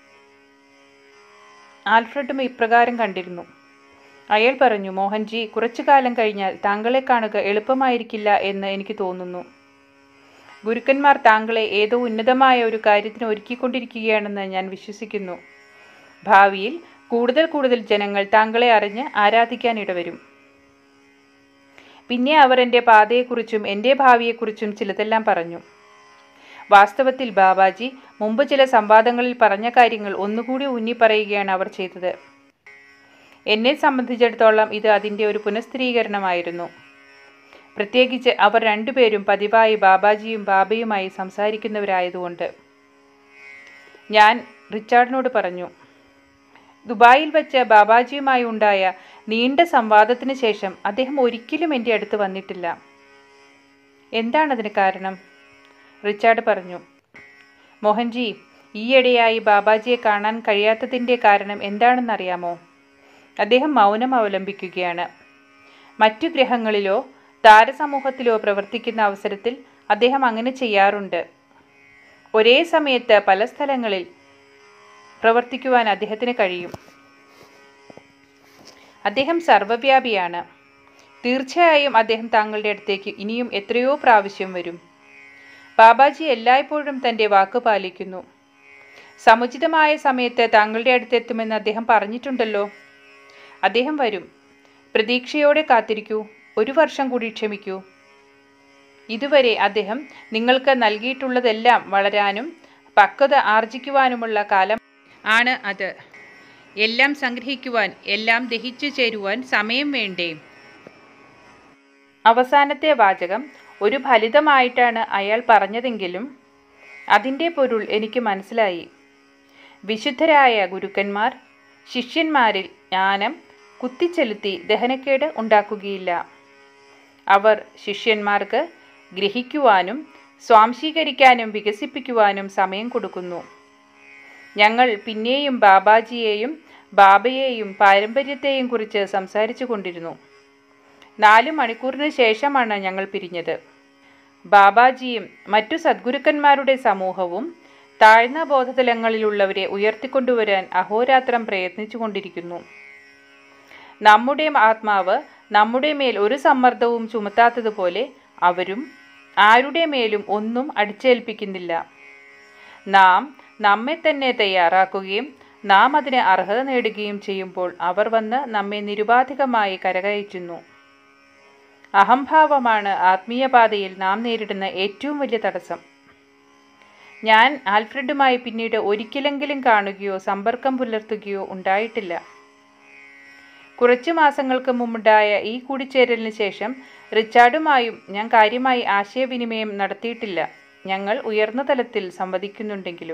ആൽഫ്രഡും ഇപ്രകാരം കണ്ടിരുന്നു അയാൾ പറഞ്ഞു മോഹൻജി കുറച്ചു കാലം കഴിഞ്ഞാൽ താങ്കളെ കാണുക എളുപ്പമായിരിക്കില്ല എന്ന് എനിക്ക് തോന്നുന്നു ഗുരുക്കന്മാർ താങ്കളെ ഏതോ ഉന്നതമായ ഒരു കാര്യത്തിന് ഒരുക്കിക്കൊണ്ടിരിക്കുകയാണെന്ന് ഞാൻ വിശ്വസിക്കുന്നു ഭാവിയിൽ കൂടുതൽ കൂടുതൽ ജനങ്ങൾ താങ്കളെ അറിഞ്ഞ് ആരാധിക്കാൻ ഇടവരും പിന്നെ അവർ എൻ്റെ പാതയെക്കുറിച്ചും എൻ്റെ ഭാവിയെക്കുറിച്ചും ചിലതെല്ലാം പറഞ്ഞു വാസ്തവത്തിൽ ബാബാജി മുമ്പ് ചില സംവാദങ്ങളിൽ പറഞ്ഞ കാര്യങ്ങൾ ഒന്നുകൂടി ഊന്നി പറയുകയാണ് അവർ ചെയ്തത് എന്നെ സംബന്ധിച്ചിടത്തോളം ഇത് അതിൻ്റെ ഒരു പുനഃസ്ഥിരീകരണമായിരുന്നു പ്രത്യേകിച്ച് അവർ രണ്ടുപേരും പതിവായി ബാബാജിയും ബാബയുമായി സംസാരിക്കുന്നവരായതുകൊണ്ട് ഞാൻ റിച്ചാർഡിനോട് പറഞ്ഞു ദുബായിൽ വെച്ച് ബാബാജിയുമായി ഉണ്ടായ നീണ്ട സംവാദത്തിന് ശേഷം അദ്ദേഹം ഒരിക്കലും എൻ്റെ അടുത്ത് വന്നിട്ടില്ല എന്താണതിന് കാരണം റിച്ചാർഡ് പറഞ്ഞു മോഹൻജി ഈയിടെയായി ബാബാജിയെ കാണാൻ കഴിയാത്തതിൻ്റെ കാരണം എന്താണെന്നറിയാമോ അദ്ദേഹം മൗനം അവലംബിക്കുകയാണ് മറ്റു ഗ്രഹങ്ങളിലോ താരസമൂഹത്തിലോ പ്രവർത്തിക്കുന്ന അവസരത്തിൽ അദ്ദേഹം അങ്ങനെ ചെയ്യാറുണ്ട് ഒരേ സമയത്ത് പല സ്ഥലങ്ങളിൽ പ്രവർത്തിക്കുവാൻ അദ്ദേഹത്തിന് കഴിയും അദ്ദേഹം സർവ്വവ്യാപിയാണ് തീർച്ചയായും അദ്ദേഹം താങ്കളുടെ അടുത്തേക്ക് ഇനിയും എത്രയോ പ്രാവശ്യം വരും ബാബാജി എല്ലായ്പ്പോഴും തൻ്റെ വാക്ക് പാലിക്കുന്നു സമുചിതമായ സമയത്ത് താങ്കളുടെ അടുത്തെത്തുമെന്ന് അദ്ദേഹം പറഞ്ഞിട്ടുണ്ടല്ലോ അദ്ദേഹം വരും പ്രതീക്ഷയോടെ കാത്തിരിക്കൂ ഒരു വർഷം കൂടി ക്ഷമിക്കൂ ഇതുവരെ അദ്ദേഹം നിങ്ങൾക്ക് നൽകിയിട്ടുള്ളതെല്ലാം വളരാനും പക്വത ആർജിക്കുവാനുമുള്ള കാലം ആണ് അത് എല്ലാം സംഗ്രഹിക്കുവാൻ എല്ലാം ദഹിച്ചു ചേരുവാൻ സമയം വേണ്ടേ അവസാനത്തെ വാചകം ഒരു ഫലിതമായിട്ടാണ് അയാൾ പറഞ്ഞതെങ്കിലും അതിൻ്റെ പൊരുൾ എനിക്ക് മനസ്സിലായി വിശുദ്ധരായ ഗുരുക്കന്മാർ ശിഷ്യന്മാരിൽ ജ്ഞാനം കുത്തിച്ചെലുത്തി ദഹനക്കേട് ഉണ്ടാക്കുകയില്ല അവർ ശിഷ്യന്മാർക്ക് ഗ്രഹിക്കുവാനും സ്വാംശീകരിക്കാനും വികസിപ്പിക്കുവാനും സമയം കൊടുക്കുന്നു ഞങ്ങൾ പിന്നെയും ബാബാജിയെയും ബാബയെയും പാരമ്പര്യത്തെയും കുറിച്ച് സംസാരിച്ചു കൊണ്ടിരുന്നു നാല് മണിക്കൂറിന് ശേഷമാണ് ഞങ്ങൾ പിരിഞ്ഞത് ബാബാജിയും മറ്റു സദ്ഗുരുക്കന്മാരുടെ സമൂഹവും താഴ്ന്ന ബോധതലങ്ങളിലുള്ളവരെ ഉയർത്തിക്കൊണ്ടുവരാൻ അഹോരാത്രം പ്രയത്നിച്ചുകൊണ്ടിരിക്കുന്നു നമ്മുടെ ആത്മാവ് നമ്മുടെ മേൽ ഒരു സമ്മർദ്ദവും ചുമത്താത്തതുപോലെ അവരും ആരുടെ മേലും ഒന്നും അടിച്ചേൽപ്പിക്കുന്നില്ല നാം നമ്മെ തന്നെ തയ്യാറാക്കുകയും നാം അതിന് അർഹത നേടുകയും ചെയ്യുമ്പോൾ അവർ വന്ന് നമ്മെ നിരുപാധികമായി കരകയറ്റുന്നു അഹംഭാവമാണ് ആത്മീയപാതയിൽ നാം നേരിടുന്ന ഏറ്റവും വലിയ തടസ്സം ഞാൻ ആൽഫ്രഡുമായി പിന്നീട് ഒരിക്കലെങ്കിലും കാണുകയോ സമ്പർക്കം പുലർത്തുകയോ ഉണ്ടായിട്ടില്ല കുറച്ചു മാസങ്ങൾക്ക് മുമ്പുണ്ടായ ഈ കൂടിച്ചേരലിന് ശേഷം റിച്ചാർഡുമായും ഞാൻ കാര്യമായി ആശയവിനിമയം നടത്തിയിട്ടില്ല ഞങ്ങൾ ഉയർന്ന തലത്തിൽ സംവദിക്കുന്നുണ്ടെങ്കിലും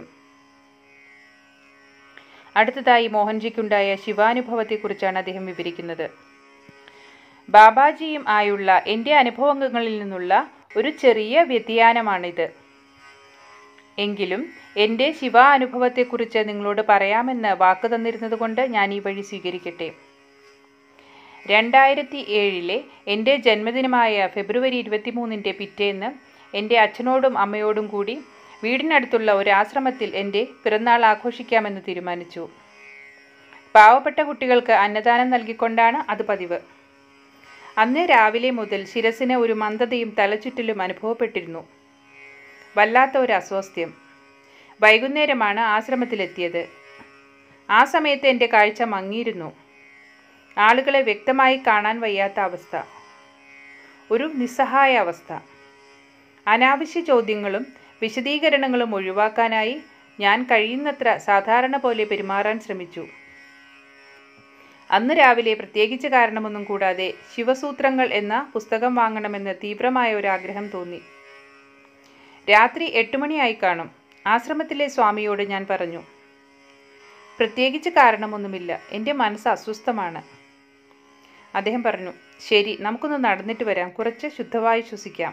അടുത്തതായി മോഹൻജിക്കുണ്ടായ ശിവാനുഭവത്തെക്കുറിച്ചാണ് അദ്ദേഹം വിവരിക്കുന്നത് ബാബാജിയും ആയുള്ള എൻ്റെ അനുഭവങ്ങളിൽ നിന്നുള്ള ഒരു ചെറിയ വ്യതിയാനമാണിത് എങ്കിലും എൻ്റെ ശിവ അനുഭവത്തെക്കുറിച്ച് നിങ്ങളോട് പറയാമെന്ന് വാക്ക് തന്നിരുന്നതുകൊണ്ട് ഞാൻ ഈ വഴി സ്വീകരിക്കട്ടെ രണ്ടായിരത്തി ഏഴിലെ എൻ്റെ ജന്മദിനമായ ഫെബ്രുവരി ഇരുപത്തിമൂന്നിൻ്റെ പിറ്റേന്ന് എൻ്റെ അച്ഛനോടും അമ്മയോടും കൂടി വീടിനടുത്തുള്ള ഒരു ആശ്രമത്തിൽ എൻ്റെ പിറന്നാൾ ആഘോഷിക്കാമെന്ന് തീരുമാനിച്ചു പാവപ്പെട്ട കുട്ടികൾക്ക് അന്നദാനം നൽകിക്കൊണ്ടാണ് അത് പതിവ് അന്ന് രാവിലെ മുതൽ ശിരസിന് ഒരു മന്ദതയും തലചുറ്റലും അനുഭവപ്പെട്ടിരുന്നു വല്ലാത്ത ഒരു അസ്വാസ്ഥ്യം വൈകുന്നേരമാണ് ആശ്രമത്തിലെത്തിയത് ആ സമയത്ത് എൻ്റെ കാഴ്ച മങ്ങിയിരുന്നു ആളുകളെ വ്യക്തമായി കാണാൻ വയ്യാത്ത അവസ്ഥ ഒരു നിസ്സഹായ അവസ്ഥ അനാവശ്യ ചോദ്യങ്ങളും വിശദീകരണങ്ങളും ഒഴിവാക്കാനായി ഞാൻ കഴിയുന്നത്ര സാധാരണ പോലെ പെരുമാറാൻ ശ്രമിച്ചു അന്ന് രാവിലെ പ്രത്യേകിച്ച് കാരണമൊന്നും കൂടാതെ ശിവസൂത്രങ്ങൾ എന്ന പുസ്തകം വാങ്ങണമെന്ന് തീവ്രമായ ഒരു ആഗ്രഹം തോന്നി രാത്രി എട്ട് മണിയായി കാണും ആശ്രമത്തിലെ സ്വാമിയോട് ഞാൻ പറഞ്ഞു പ്രത്യേകിച്ച് കാരണമൊന്നുമില്ല എൻ്റെ മനസ്സ് അസ്വസ്ഥമാണ് അദ്ദേഹം പറഞ്ഞു ശരി നമുക്കൊന്ന് നടന്നിട്ട് വരാം കുറച്ച് ശുദ്ധവായു ശ്വസിക്കാം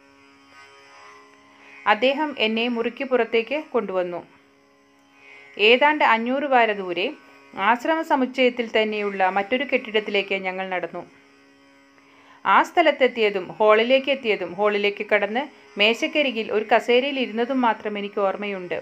അദ്ദേഹം എന്നെ മുറിക്ക് പുറത്തേക്ക് കൊണ്ടുവന്നു ഏതാണ്ട് അഞ്ഞൂറ് വാര ദൂരെ ആശ്രമ സമുച്ചയത്തിൽ തന്നെയുള്ള മറ്റൊരു കെട്ടിടത്തിലേക്ക് ഞങ്ങൾ നടന്നു ആ സ്ഥലത്തെത്തിയതും ഹാളിലേക്ക് എത്തിയതും ഹാളിലേക്ക് കടന്ന് മേശക്കരികിൽ ഒരു കസേരയിൽ ഇരുന്നതും മാത്രം എനിക്ക് ഓർമ്മയുണ്ട്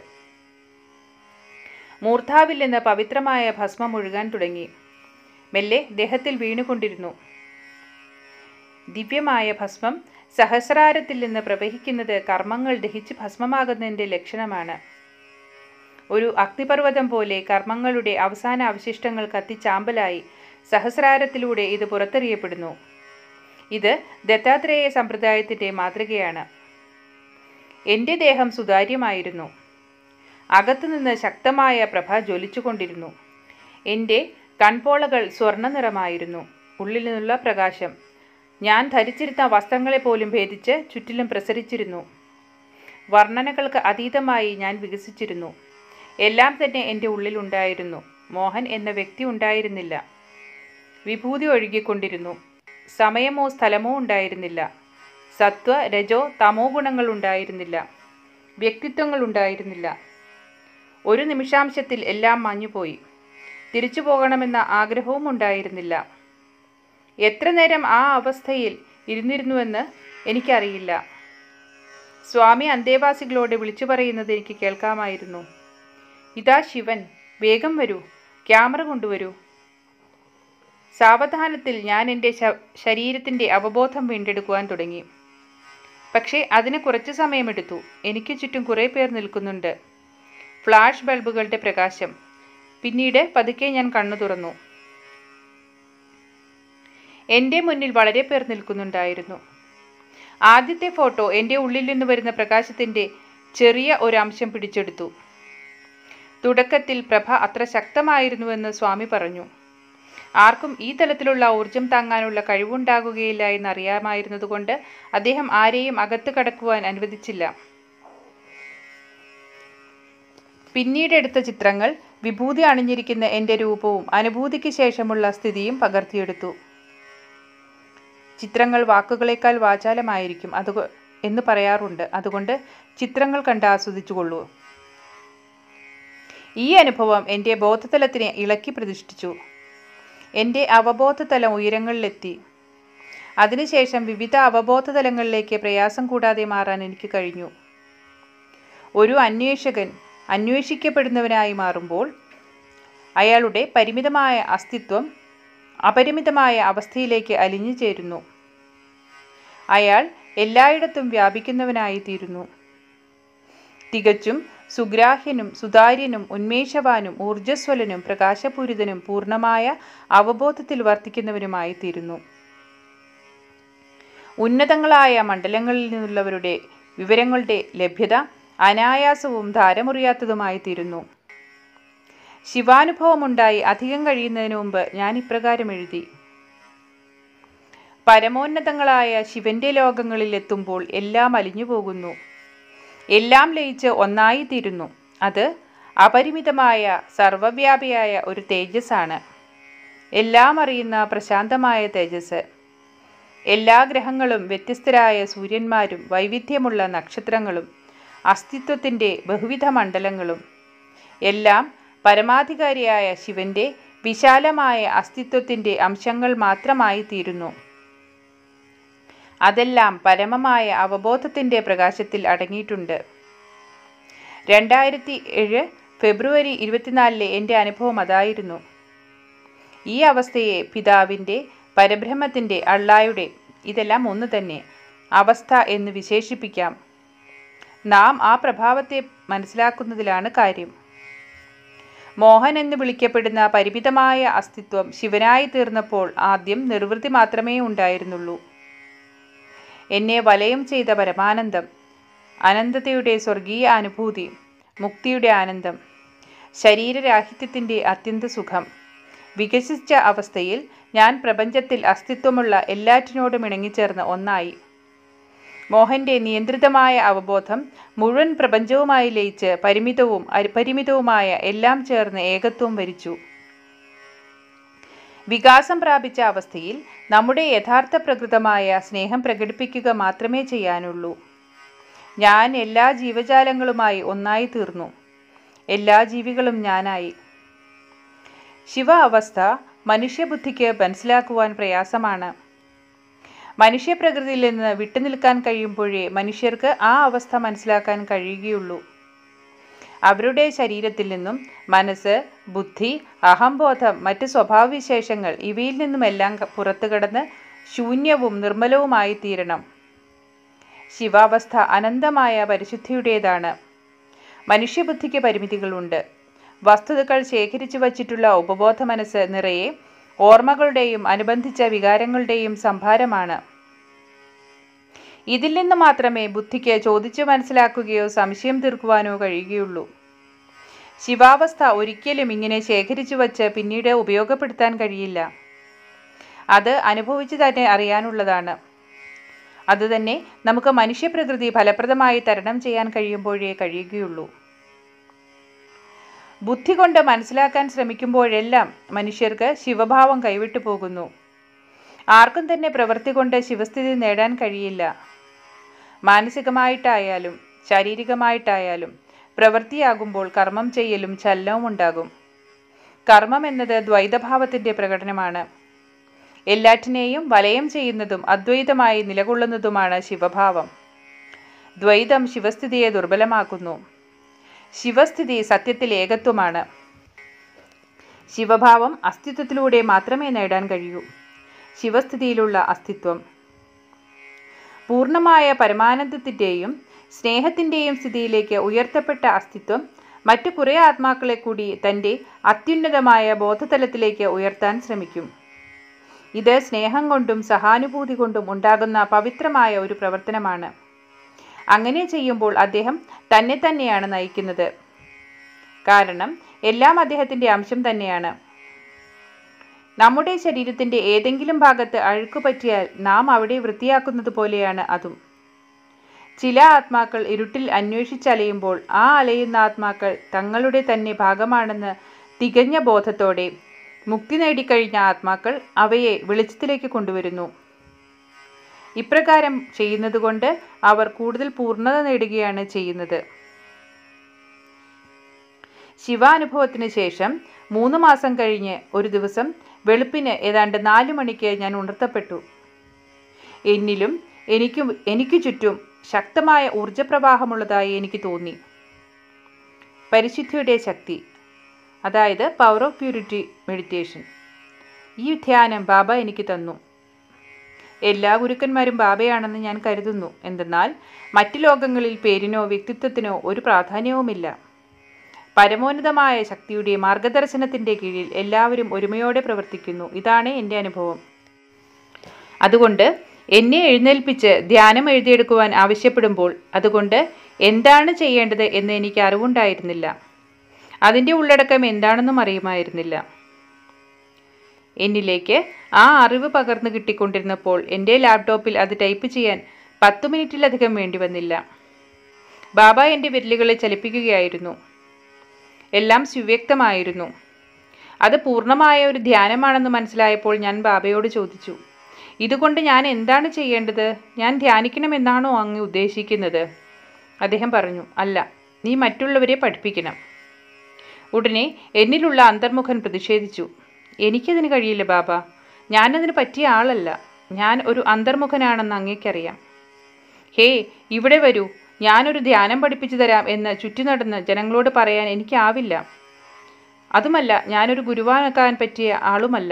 മൂർധാവിൽ നിന്ന് പവിത്രമായ ഭസ്മം ഒഴുകാൻ തുടങ്ങി മെല്ലെ ദേഹത്തിൽ വീണുകൊണ്ടിരുന്നു ദിവ്യമായ ഭസ്മം സഹസ്രാരത്തിൽ നിന്ന് പ്രവഹിക്കുന്നത് കർമ്മങ്ങൾ ദഹിച്ച് ഭസ്മമാകുന്നതിൻ്റെ ലക്ഷണമാണ് ഒരു അഗ്നിപർവ്വതം പോലെ കർമ്മങ്ങളുടെ അവസാന അവശിഷ്ടങ്ങൾ കത്തിച്ചാമ്പലായി സഹസ്രാരത്തിലൂടെ ഇത് പുറത്തെറിയപ്പെടുന്നു ഇത് ദത്താത്രേയ സമ്പ്രദായത്തിൻ്റെ മാതൃകയാണ് എൻ്റെ ദേഹം സുതാര്യമായിരുന്നു അകത്തുനിന്ന് ശക്തമായ പ്രഭ ജ്വലിച്ചുകൊണ്ടിരുന്നു എൻ്റെ കൺപോളകൾ സ്വർണ്ണ നിറമായിരുന്നു ഉള്ളിൽ നിന്നുള്ള പ്രകാശം ഞാൻ ധരിച്ചിരുന്ന വസ്ത്രങ്ങളെ പോലും ഭേദിച്ച് ചുറ്റിലും പ്രസരിച്ചിരുന്നു വർണ്ണനകൾക്ക് അതീതമായി ഞാൻ വികസിച്ചിരുന്നു എല്ലാം തന്നെ എൻ്റെ ഉള്ളിലുണ്ടായിരുന്നു മോഹൻ എന്ന വ്യക്തി ഉണ്ടായിരുന്നില്ല വിഭൂതി ഒഴുകിക്കൊണ്ടിരുന്നു സമയമോ സ്ഥലമോ ഉണ്ടായിരുന്നില്ല സത്വ രജോ തമോ ഗുണങ്ങൾ ഉണ്ടായിരുന്നില്ല വ്യക്തിത്വങ്ങൾ ഉണ്ടായിരുന്നില്ല ഒരു നിമിഷാംശത്തിൽ എല്ലാം മഞ്ഞുപോയി തിരിച്ചു പോകണമെന്ന ആഗ്രഹവും ഉണ്ടായിരുന്നില്ല എത്ര നേരം ആ അവസ്ഥയിൽ ഇരുന്നിരുന്നുവെന്ന് എനിക്കറിയില്ല സ്വാമി അന്തേവാസികളോട് വിളിച്ചു പറയുന്നത് എനിക്ക് കേൾക്കാമായിരുന്നു ഇതാ ശിവൻ വേഗം വരൂ ക്യാമറ കൊണ്ടുവരൂ സാവധാനത്തിൽ ഞാൻ എൻ്റെ ശരീരത്തിൻ്റെ അവബോധം വീണ്ടെടുക്കുവാൻ തുടങ്ങി പക്ഷേ അതിന് കുറച്ച് സമയമെടുത്തു എനിക്ക് ചുറ്റും കുറേ പേർ നിൽക്കുന്നുണ്ട് ഫ്ലാഷ് ബൾബുകളുടെ പ്രകാശം പിന്നീട് പതുക്കെ ഞാൻ കണ്ണു തുറന്നു എൻ്റെ മുന്നിൽ വളരെ പേർ നിൽക്കുന്നുണ്ടായിരുന്നു ആദ്യത്തെ ഫോട്ടോ എൻ്റെ ഉള്ളിൽ നിന്ന് വരുന്ന പ്രകാശത്തിൻ്റെ ചെറിയ ഒരംശം പിടിച്ചെടുത്തു തുടക്കത്തിൽ പ്രഭ അത്ര ശക്തമായിരുന്നുവെന്ന് സ്വാമി പറഞ്ഞു ആർക്കും ഈ തലത്തിലുള്ള ഊർജം താങ്ങാനുള്ള കഴിവുണ്ടാകുകയില്ല എന്നറിയാമായിരുന്നതുകൊണ്ട് അദ്ദേഹം ആരെയും അകത്ത് കടക്കുവാൻ അനുവദിച്ചില്ല പിന്നീട് എടുത്ത ചിത്രങ്ങൾ വിഭൂതി അണിഞ്ഞിരിക്കുന്ന എൻ്റെ രൂപവും അനുഭൂതിക്ക് ശേഷമുള്ള സ്ഥിതിയും പകർത്തിയെടുത്തു ചിത്രങ്ങൾ വാക്കുകളേക്കാൾ വാചാലമായിരിക്കും അത് എന്ന് പറയാറുണ്ട് അതുകൊണ്ട് ചിത്രങ്ങൾ കണ്ട് ആസ്വദിച്ചുകൊള്ളൂ ഈ അനുഭവം എൻ്റെ ബോധതലത്തിനെ ഇളക്കി പ്രതിഷ്ഠിച്ചു എൻ്റെ അവബോധതലം ഉയരങ്ങളിലെത്തി അതിനുശേഷം വിവിധ അവബോധതലങ്ങളിലേക്ക് പ്രയാസം കൂടാതെ മാറാൻ എനിക്ക് കഴിഞ്ഞു ഒരു അന്വേഷകൻ അന്വേഷിക്കപ്പെടുന്നവനായി മാറുമ്പോൾ അയാളുടെ പരിമിതമായ അസ്തിത്വം അപരിമിതമായ അവസ്ഥയിലേക്ക് അലിഞ്ഞു ചേരുന്നു അയാൾ എല്ലായിടത്തും വ്യാപിക്കുന്നവനായി തീരുന്നു തികച്ചും സുഗ്രാഹ്യനും സുതാര്യനും ഉന്മേഷവാനും ഊർജ്ജസ്വലനും പ്രകാശപൂരിതനും പൂർണ്ണമായ അവബോധത്തിൽ വർത്തിക്കുന്നവനുമായി തീരുന്നു ഉന്നതങ്ങളായ മണ്ഡലങ്ങളിൽ നിന്നുള്ളവരുടെ വിവരങ്ങളുടെ ലഭ്യത അനായാസവും ധാരമുറിയാത്തതുമായി തീരുന്നു ശിവാനുഭവമുണ്ടായി അധികം കഴിയുന്നതിന് മുമ്പ് ഞാൻ ഇപ്രകാരം എഴുതി പരമോന്നതങ്ങളായ ശിവന്റെ ലോകങ്ങളിൽ എത്തുമ്പോൾ എല്ലാം അലിഞ്ഞു പോകുന്നു എല്ലാം ലയിച്ച് ഒന്നായി തീരുന്നു അത് അപരിമിതമായ സർവവ്യാപിയായ ഒരു തേജസ്സാണ് എല്ലാം അറിയുന്ന പ്രശാന്തമായ തേജസ് എല്ലാ ഗ്രഹങ്ങളും വ്യത്യസ്തരായ സൂര്യന്മാരും വൈവിധ്യമുള്ള നക്ഷത്രങ്ങളും അസ്തിത്വത്തിൻ്റെ ബഹുവിധ മണ്ഡലങ്ങളും എല്ലാം പരമാധികാരിയായ ശിവന്റെ വിശാലമായ അസ്തിത്വത്തിൻ്റെ അംശങ്ങൾ മാത്രമായി തീരുന്നു അതെല്ലാം പരമമായ അവബോധത്തിൻ്റെ പ്രകാശത്തിൽ അടങ്ങിയിട്ടുണ്ട് രണ്ടായിരത്തി ഏഴ് ഫെബ്രുവരി ഇരുപത്തിനാലിലെ എൻ്റെ അനുഭവം അതായിരുന്നു ഈ അവസ്ഥയെ പിതാവിൻ്റെ പരബ്രഹ്മത്തിൻ്റെ അള്ളായുടെ ഇതെല്ലാം ഒന്ന് തന്നെ അവസ്ഥ എന്ന് വിശേഷിപ്പിക്കാം നാം ആ പ്രഭാവത്തെ മനസ്സിലാക്കുന്നതിലാണ് കാര്യം മോഹൻ എന്ന് വിളിക്കപ്പെടുന്ന പരിമിതമായ അസ്തിത്വം ശിവനായി തീർന്നപ്പോൾ ആദ്യം നിർവൃത്തി മാത്രമേ ഉണ്ടായിരുന്നുള്ളൂ എന്നെ വലയം ചെയ്ത പരമാനന്ദം അനന്തതയുടെ സ്വർഗീയ അനുഭൂതി മുക്തിയുടെ ആനന്ദം ശരീരരാഹിത്യത്തിൻ്റെ അത്യന്ത സുഖം വികസിച്ച അവസ്ഥയിൽ ഞാൻ പ്രപഞ്ചത്തിൽ അസ്തിത്വമുള്ള എല്ലാറ്റിനോടും ഇണങ്ങിച്ചേർന്ന് ഒന്നായി മോഹന്റെ നിയന്ത്രിതമായ അവബോധം മുഴുവൻ പ്രപഞ്ചവുമായി ലയിച്ച് പരിമിതവും അപരിമിതവുമായ എല്ലാം ചേർന്ന് ഏകത്വം വരിച്ചു വികാസം പ്രാപിച്ച അവസ്ഥയിൽ നമ്മുടെ യഥാർത്ഥ പ്രകൃതമായ സ്നേഹം പ്രകടിപ്പിക്കുക മാത്രമേ ചെയ്യാനുള്ളൂ ഞാൻ എല്ലാ ജീവജാലങ്ങളുമായി ഒന്നായി തീർന്നു എല്ലാ ജീവികളും ഞാനായി ശിവ അവസ്ഥ മനുഷ്യബുദ്ധിക്ക് മനസ്സിലാക്കുവാൻ പ്രയാസമാണ് മനുഷ്യപ്രകൃതിയിൽ നിന്ന് വിട്ടുനിൽക്കാൻ കഴിയുമ്പോഴേ മനുഷ്യർക്ക് ആ അവസ്ഥ മനസ്സിലാക്കാൻ കഴിയുകയുള്ളൂ അവരുടെ ശരീരത്തിൽ നിന്നും മനസ്സ് ബുദ്ധി അഹംബോധം മറ്റ് സ്വഭാവവിശേഷങ്ങൾ ഇവയിൽ നിന്നുമെല്ലാം പുറത്തു കടന്ന് ശൂന്യവും നിർമ്മലവുമായി തീരണം ശിവാവസ്ഥ അനന്തമായ പരിശുദ്ധിയുടേതാണ് മനുഷ്യബുദ്ധിക്ക് പരിമിതികളുണ്ട് വസ്തുതകൾ ശേഖരിച്ചു വച്ചിട്ടുള്ള ഉപബോധ മനസ്സ് നിറയെ ഓർമ്മകളുടെയും അനുബന്ധിച്ച വികാരങ്ങളുടെയും സംഭാരമാണ് ഇതിൽ നിന്ന് മാത്രമേ ബുദ്ധിക്ക് ചോദിച്ചു മനസ്സിലാക്കുകയോ സംശയം തീർക്കുവാനോ കഴിയുകയുള്ളൂ ശിവാവസ്ഥ ഒരിക്കലും ഇങ്ങനെ ശേഖരിച്ചു വച്ച് പിന്നീട് ഉപയോഗപ്പെടുത്താൻ കഴിയില്ല അത് അനുഭവിച്ചു തന്നെ അറിയാനുള്ളതാണ് അതുതന്നെ നമുക്ക് മനുഷ്യപ്രകൃതി ഫലപ്രദമായി തരണം ചെയ്യാൻ കഴിയുമ്പോഴേ കഴിയുകയുള്ളൂ ബുദ്ധി കൊണ്ട് മനസ്സിലാക്കാൻ ശ്രമിക്കുമ്പോഴെല്ലാം മനുഷ്യർക്ക് ശിവഭാവം കൈവിട്ടു പോകുന്നു ആർക്കും തന്നെ പ്രവൃത്തി കൊണ്ട് ശിവസ്ഥിതി നേടാൻ കഴിയില്ല മാനസികമായിട്ടായാലും ശാരീരികമായിട്ടായാലും പ്രവൃത്തിയാകുമ്പോൾ കർമ്മം ചെയ്യലും ചലനവും ഉണ്ടാകും കർമ്മം എന്നത് ദ്വൈതഭാവത്തിൻ്റെ പ്രകടനമാണ് എല്ലാറ്റിനെയും വലയം ചെയ്യുന്നതും അദ്വൈതമായി നിലകൊള്ളുന്നതുമാണ് ശിവഭാവം ദ്വൈതം ശിവസ്ഥിതിയെ ദുർബലമാക്കുന്നു ശിവസ്ഥിതി സത്യത്തിൽ ഏകത്വമാണ് ശിവഭാവം അസ്തിത്വത്തിലൂടെ മാത്രമേ നേടാൻ കഴിയൂ ശിവസ്ഥിതിയിലുള്ള അസ്തിത്വം പൂർണ്ണമായ പരമാനന്ദത്തിൻ്റെയും സ്നേഹത്തിൻ്റെയും സ്ഥിതിയിലേക്ക് ഉയർത്തപ്പെട്ട അസ്തിത്വം മറ്റു കുറേ ആത്മാക്കളെ കൂടി തൻ്റെ അത്യുന്നതമായ ബോധതലത്തിലേക്ക് ഉയർത്താൻ ശ്രമിക്കും ഇത് സ്നേഹം കൊണ്ടും സഹാനുഭൂതി കൊണ്ടും ഉണ്ടാകുന്ന പവിത്രമായ ഒരു പ്രവർത്തനമാണ് അങ്ങനെ ചെയ്യുമ്പോൾ അദ്ദേഹം തന്നെ തന്നെയാണ് നയിക്കുന്നത് കാരണം എല്ലാം അദ്ദേഹത്തിൻ്റെ അംശം തന്നെയാണ് നമ്മുടെ ശരീരത്തിൻ്റെ ഏതെങ്കിലും ഭാഗത്ത് അഴുക്ക് പറ്റിയാൽ നാം അവിടെ വൃത്തിയാക്കുന്നത് പോലെയാണ് അതും ചില ആത്മാക്കൾ ഇരുട്ടിൽ അന്വേഷിച്ചലയുമ്പോൾ ആ അലയുന്ന ആത്മാക്കൾ തങ്ങളുടെ തന്നെ ഭാഗമാണെന്ന് തികഞ്ഞ ബോധത്തോടെ മുക്തി നേടിക്കഴിഞ്ഞ ആത്മാക്കൾ അവയെ വെളിച്ചത്തിലേക്ക് കൊണ്ടുവരുന്നു ഇപ്രകാരം ചെയ്യുന്നതുകൊണ്ട് അവർ കൂടുതൽ പൂർണ്ണത നേടുകയാണ് ചെയ്യുന്നത് ശിവാനുഭവത്തിന് ശേഷം മൂന്ന് മാസം കഴിഞ്ഞ് ഒരു ദിവസം വെളുപ്പിന് ഏതാണ്ട് നാലു മണിക്ക് ഞാൻ ഉണർത്തപ്പെട്ടു എന്നിലും എനിക്കും എനിക്ക് ചുറ്റും ശക്തമായ ഊർജപ്രവാഹമുള്ളതായി എനിക്ക് തോന്നി പരിശുദ്ധിയുടെ ശക്തി അതായത് പവർ ഓഫ് പ്യൂരിറ്റി മെഡിറ്റേഷൻ ഈ ധ്യാനം ബാബ എനിക്ക് തന്നു എല്ലാ ഗുരുക്കന്മാരും ബാബയാണെന്ന് ഞാൻ കരുതുന്നു എന്തെന്നാൽ മറ്റു ലോകങ്ങളിൽ പേരിനോ വ്യക്തിത്വത്തിനോ ഒരു പ്രാധാന്യവുമില്ല പരമോന്നതമായ ശക്തിയുടെ മാർഗദർശനത്തിൻ്റെ കീഴിൽ എല്ലാവരും ഒരുമയോടെ പ്രവർത്തിക്കുന്നു ഇതാണ് എൻ്റെ അനുഭവം അതുകൊണ്ട് എന്നെ എഴുന്നേൽപ്പിച്ച് ധ്യാനം എഴുതിയെടുക്കുവാൻ ആവശ്യപ്പെടുമ്പോൾ അതുകൊണ്ട് എന്താണ് ചെയ്യേണ്ടത് എന്ന് എനിക്ക് അറിവുണ്ടായിരുന്നില്ല അതിൻ്റെ ഉള്ളടക്കം എന്താണെന്നും അറിയുമായിരുന്നില്ല എന്നിലേക്ക് ആ അറിവ് പകർന്നു കിട്ടിക്കൊണ്ടിരുന്നപ്പോൾ എൻ്റെ ലാപ്ടോപ്പിൽ അത് ടൈപ്പ് ചെയ്യാൻ പത്തു മിനിറ്റിലധികം വേണ്ടി വന്നില്ല ബാബ എൻ്റെ വിരലുകളെ ചലിപ്പിക്കുകയായിരുന്നു എല്ലാം സുവ്യക്തമായിരുന്നു അത് പൂർണ്ണമായ ഒരു ധ്യാനമാണെന്ന് മനസ്സിലായപ്പോൾ ഞാൻ ബാബയോട് ചോദിച്ചു ഇതുകൊണ്ട് ഞാൻ എന്താണ് ചെയ്യേണ്ടത് ഞാൻ ധ്യാനിക്കണമെന്നാണോ അങ്ങ് ഉദ്ദേശിക്കുന്നത് അദ്ദേഹം പറഞ്ഞു അല്ല നീ മറ്റുള്ളവരെ പഠിപ്പിക്കണം ഉടനെ എന്നിലുള്ള അന്തർമുഖൻ പ്രതിഷേധിച്ചു എനിക്കതിന് കഴിയില്ല ബാബ ഞാനതിന് പറ്റിയ ആളല്ല ഞാൻ ഒരു അന്തർമുഖനാണെന്ന് അങ്ങേക്കറിയാം ഹേ ഇവിടെ വരൂ ഞാനൊരു ധ്യാനം പഠിപ്പിച്ചു തരാം എന്ന് ചുറ്റി നടന്ന് ജനങ്ങളോട് പറയാൻ എനിക്കാവില്ല അതുമല്ല ഞാനൊരു ഗുരുവാനാക്കാൻ പറ്റിയ ആളുമല്ല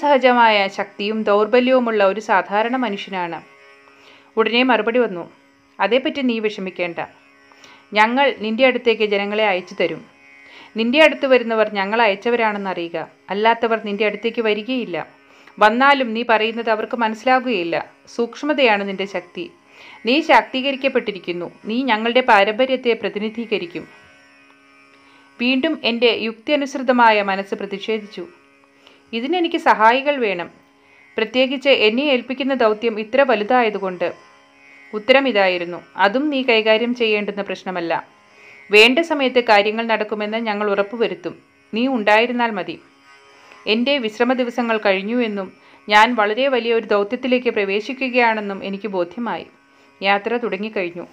മനുഷ്യസഹജമായ ശക്തിയും ദൗർബല്യവുമുള്ള ഒരു സാധാരണ മനുഷ്യനാണ് ഉടനെ മറുപടി വന്നു അതേപ്പറ്റി നീ വിഷമിക്കേണ്ട ഞങ്ങൾ നിന്റെ അടുത്തേക്ക് ജനങ്ങളെ അയച്ചു തരും നിന്റെ അടുത്ത് വരുന്നവർ ഞങ്ങൾ അയച്ചവരാണെന്ന് അറിയുക അല്ലാത്തവർ നിന്റെ അടുത്തേക്ക് വരികയില്ല വന്നാലും നീ പറയുന്നത് അവർക്ക് മനസ്സിലാകുകയില്ല സൂക്ഷ്മതയാണ് നിന്റെ ശക്തി നീ ശാക്തീകരിക്കപ്പെട്ടിരിക്കുന്നു നീ ഞങ്ങളുടെ പാരമ്പര്യത്തെ പ്രതിനിധീകരിക്കും വീണ്ടും എൻ്റെ യുക്തിയനുസൃതമായ മനസ്സ് പ്രതിഷേധിച്ചു ഇതിനെനിക്ക് സഹായികൾ വേണം പ്രത്യേകിച്ച് എന്നെ ഏൽപ്പിക്കുന്ന ദൗത്യം ഇത്ര വലുതായതുകൊണ്ട് ഉത്തരം ഇതായിരുന്നു അതും നീ കൈകാര്യം ചെയ്യേണ്ടുന്ന പ്രശ്നമല്ല വേണ്ട സമയത്ത് കാര്യങ്ങൾ നടക്കുമെന്ന് ഞങ്ങൾ ഉറപ്പുവരുത്തും നീ ഉണ്ടായിരുന്നാൽ മതി എൻ്റെ വിശ്രമ ദിവസങ്ങൾ കഴിഞ്ഞു എന്നും ഞാൻ വളരെ വലിയ ഒരു ദൗത്യത്തിലേക്ക് പ്രവേശിക്കുകയാണെന്നും എനിക്ക് ബോധ്യമായി യാത്ര തുടങ്ങിക്കഴിഞ്ഞു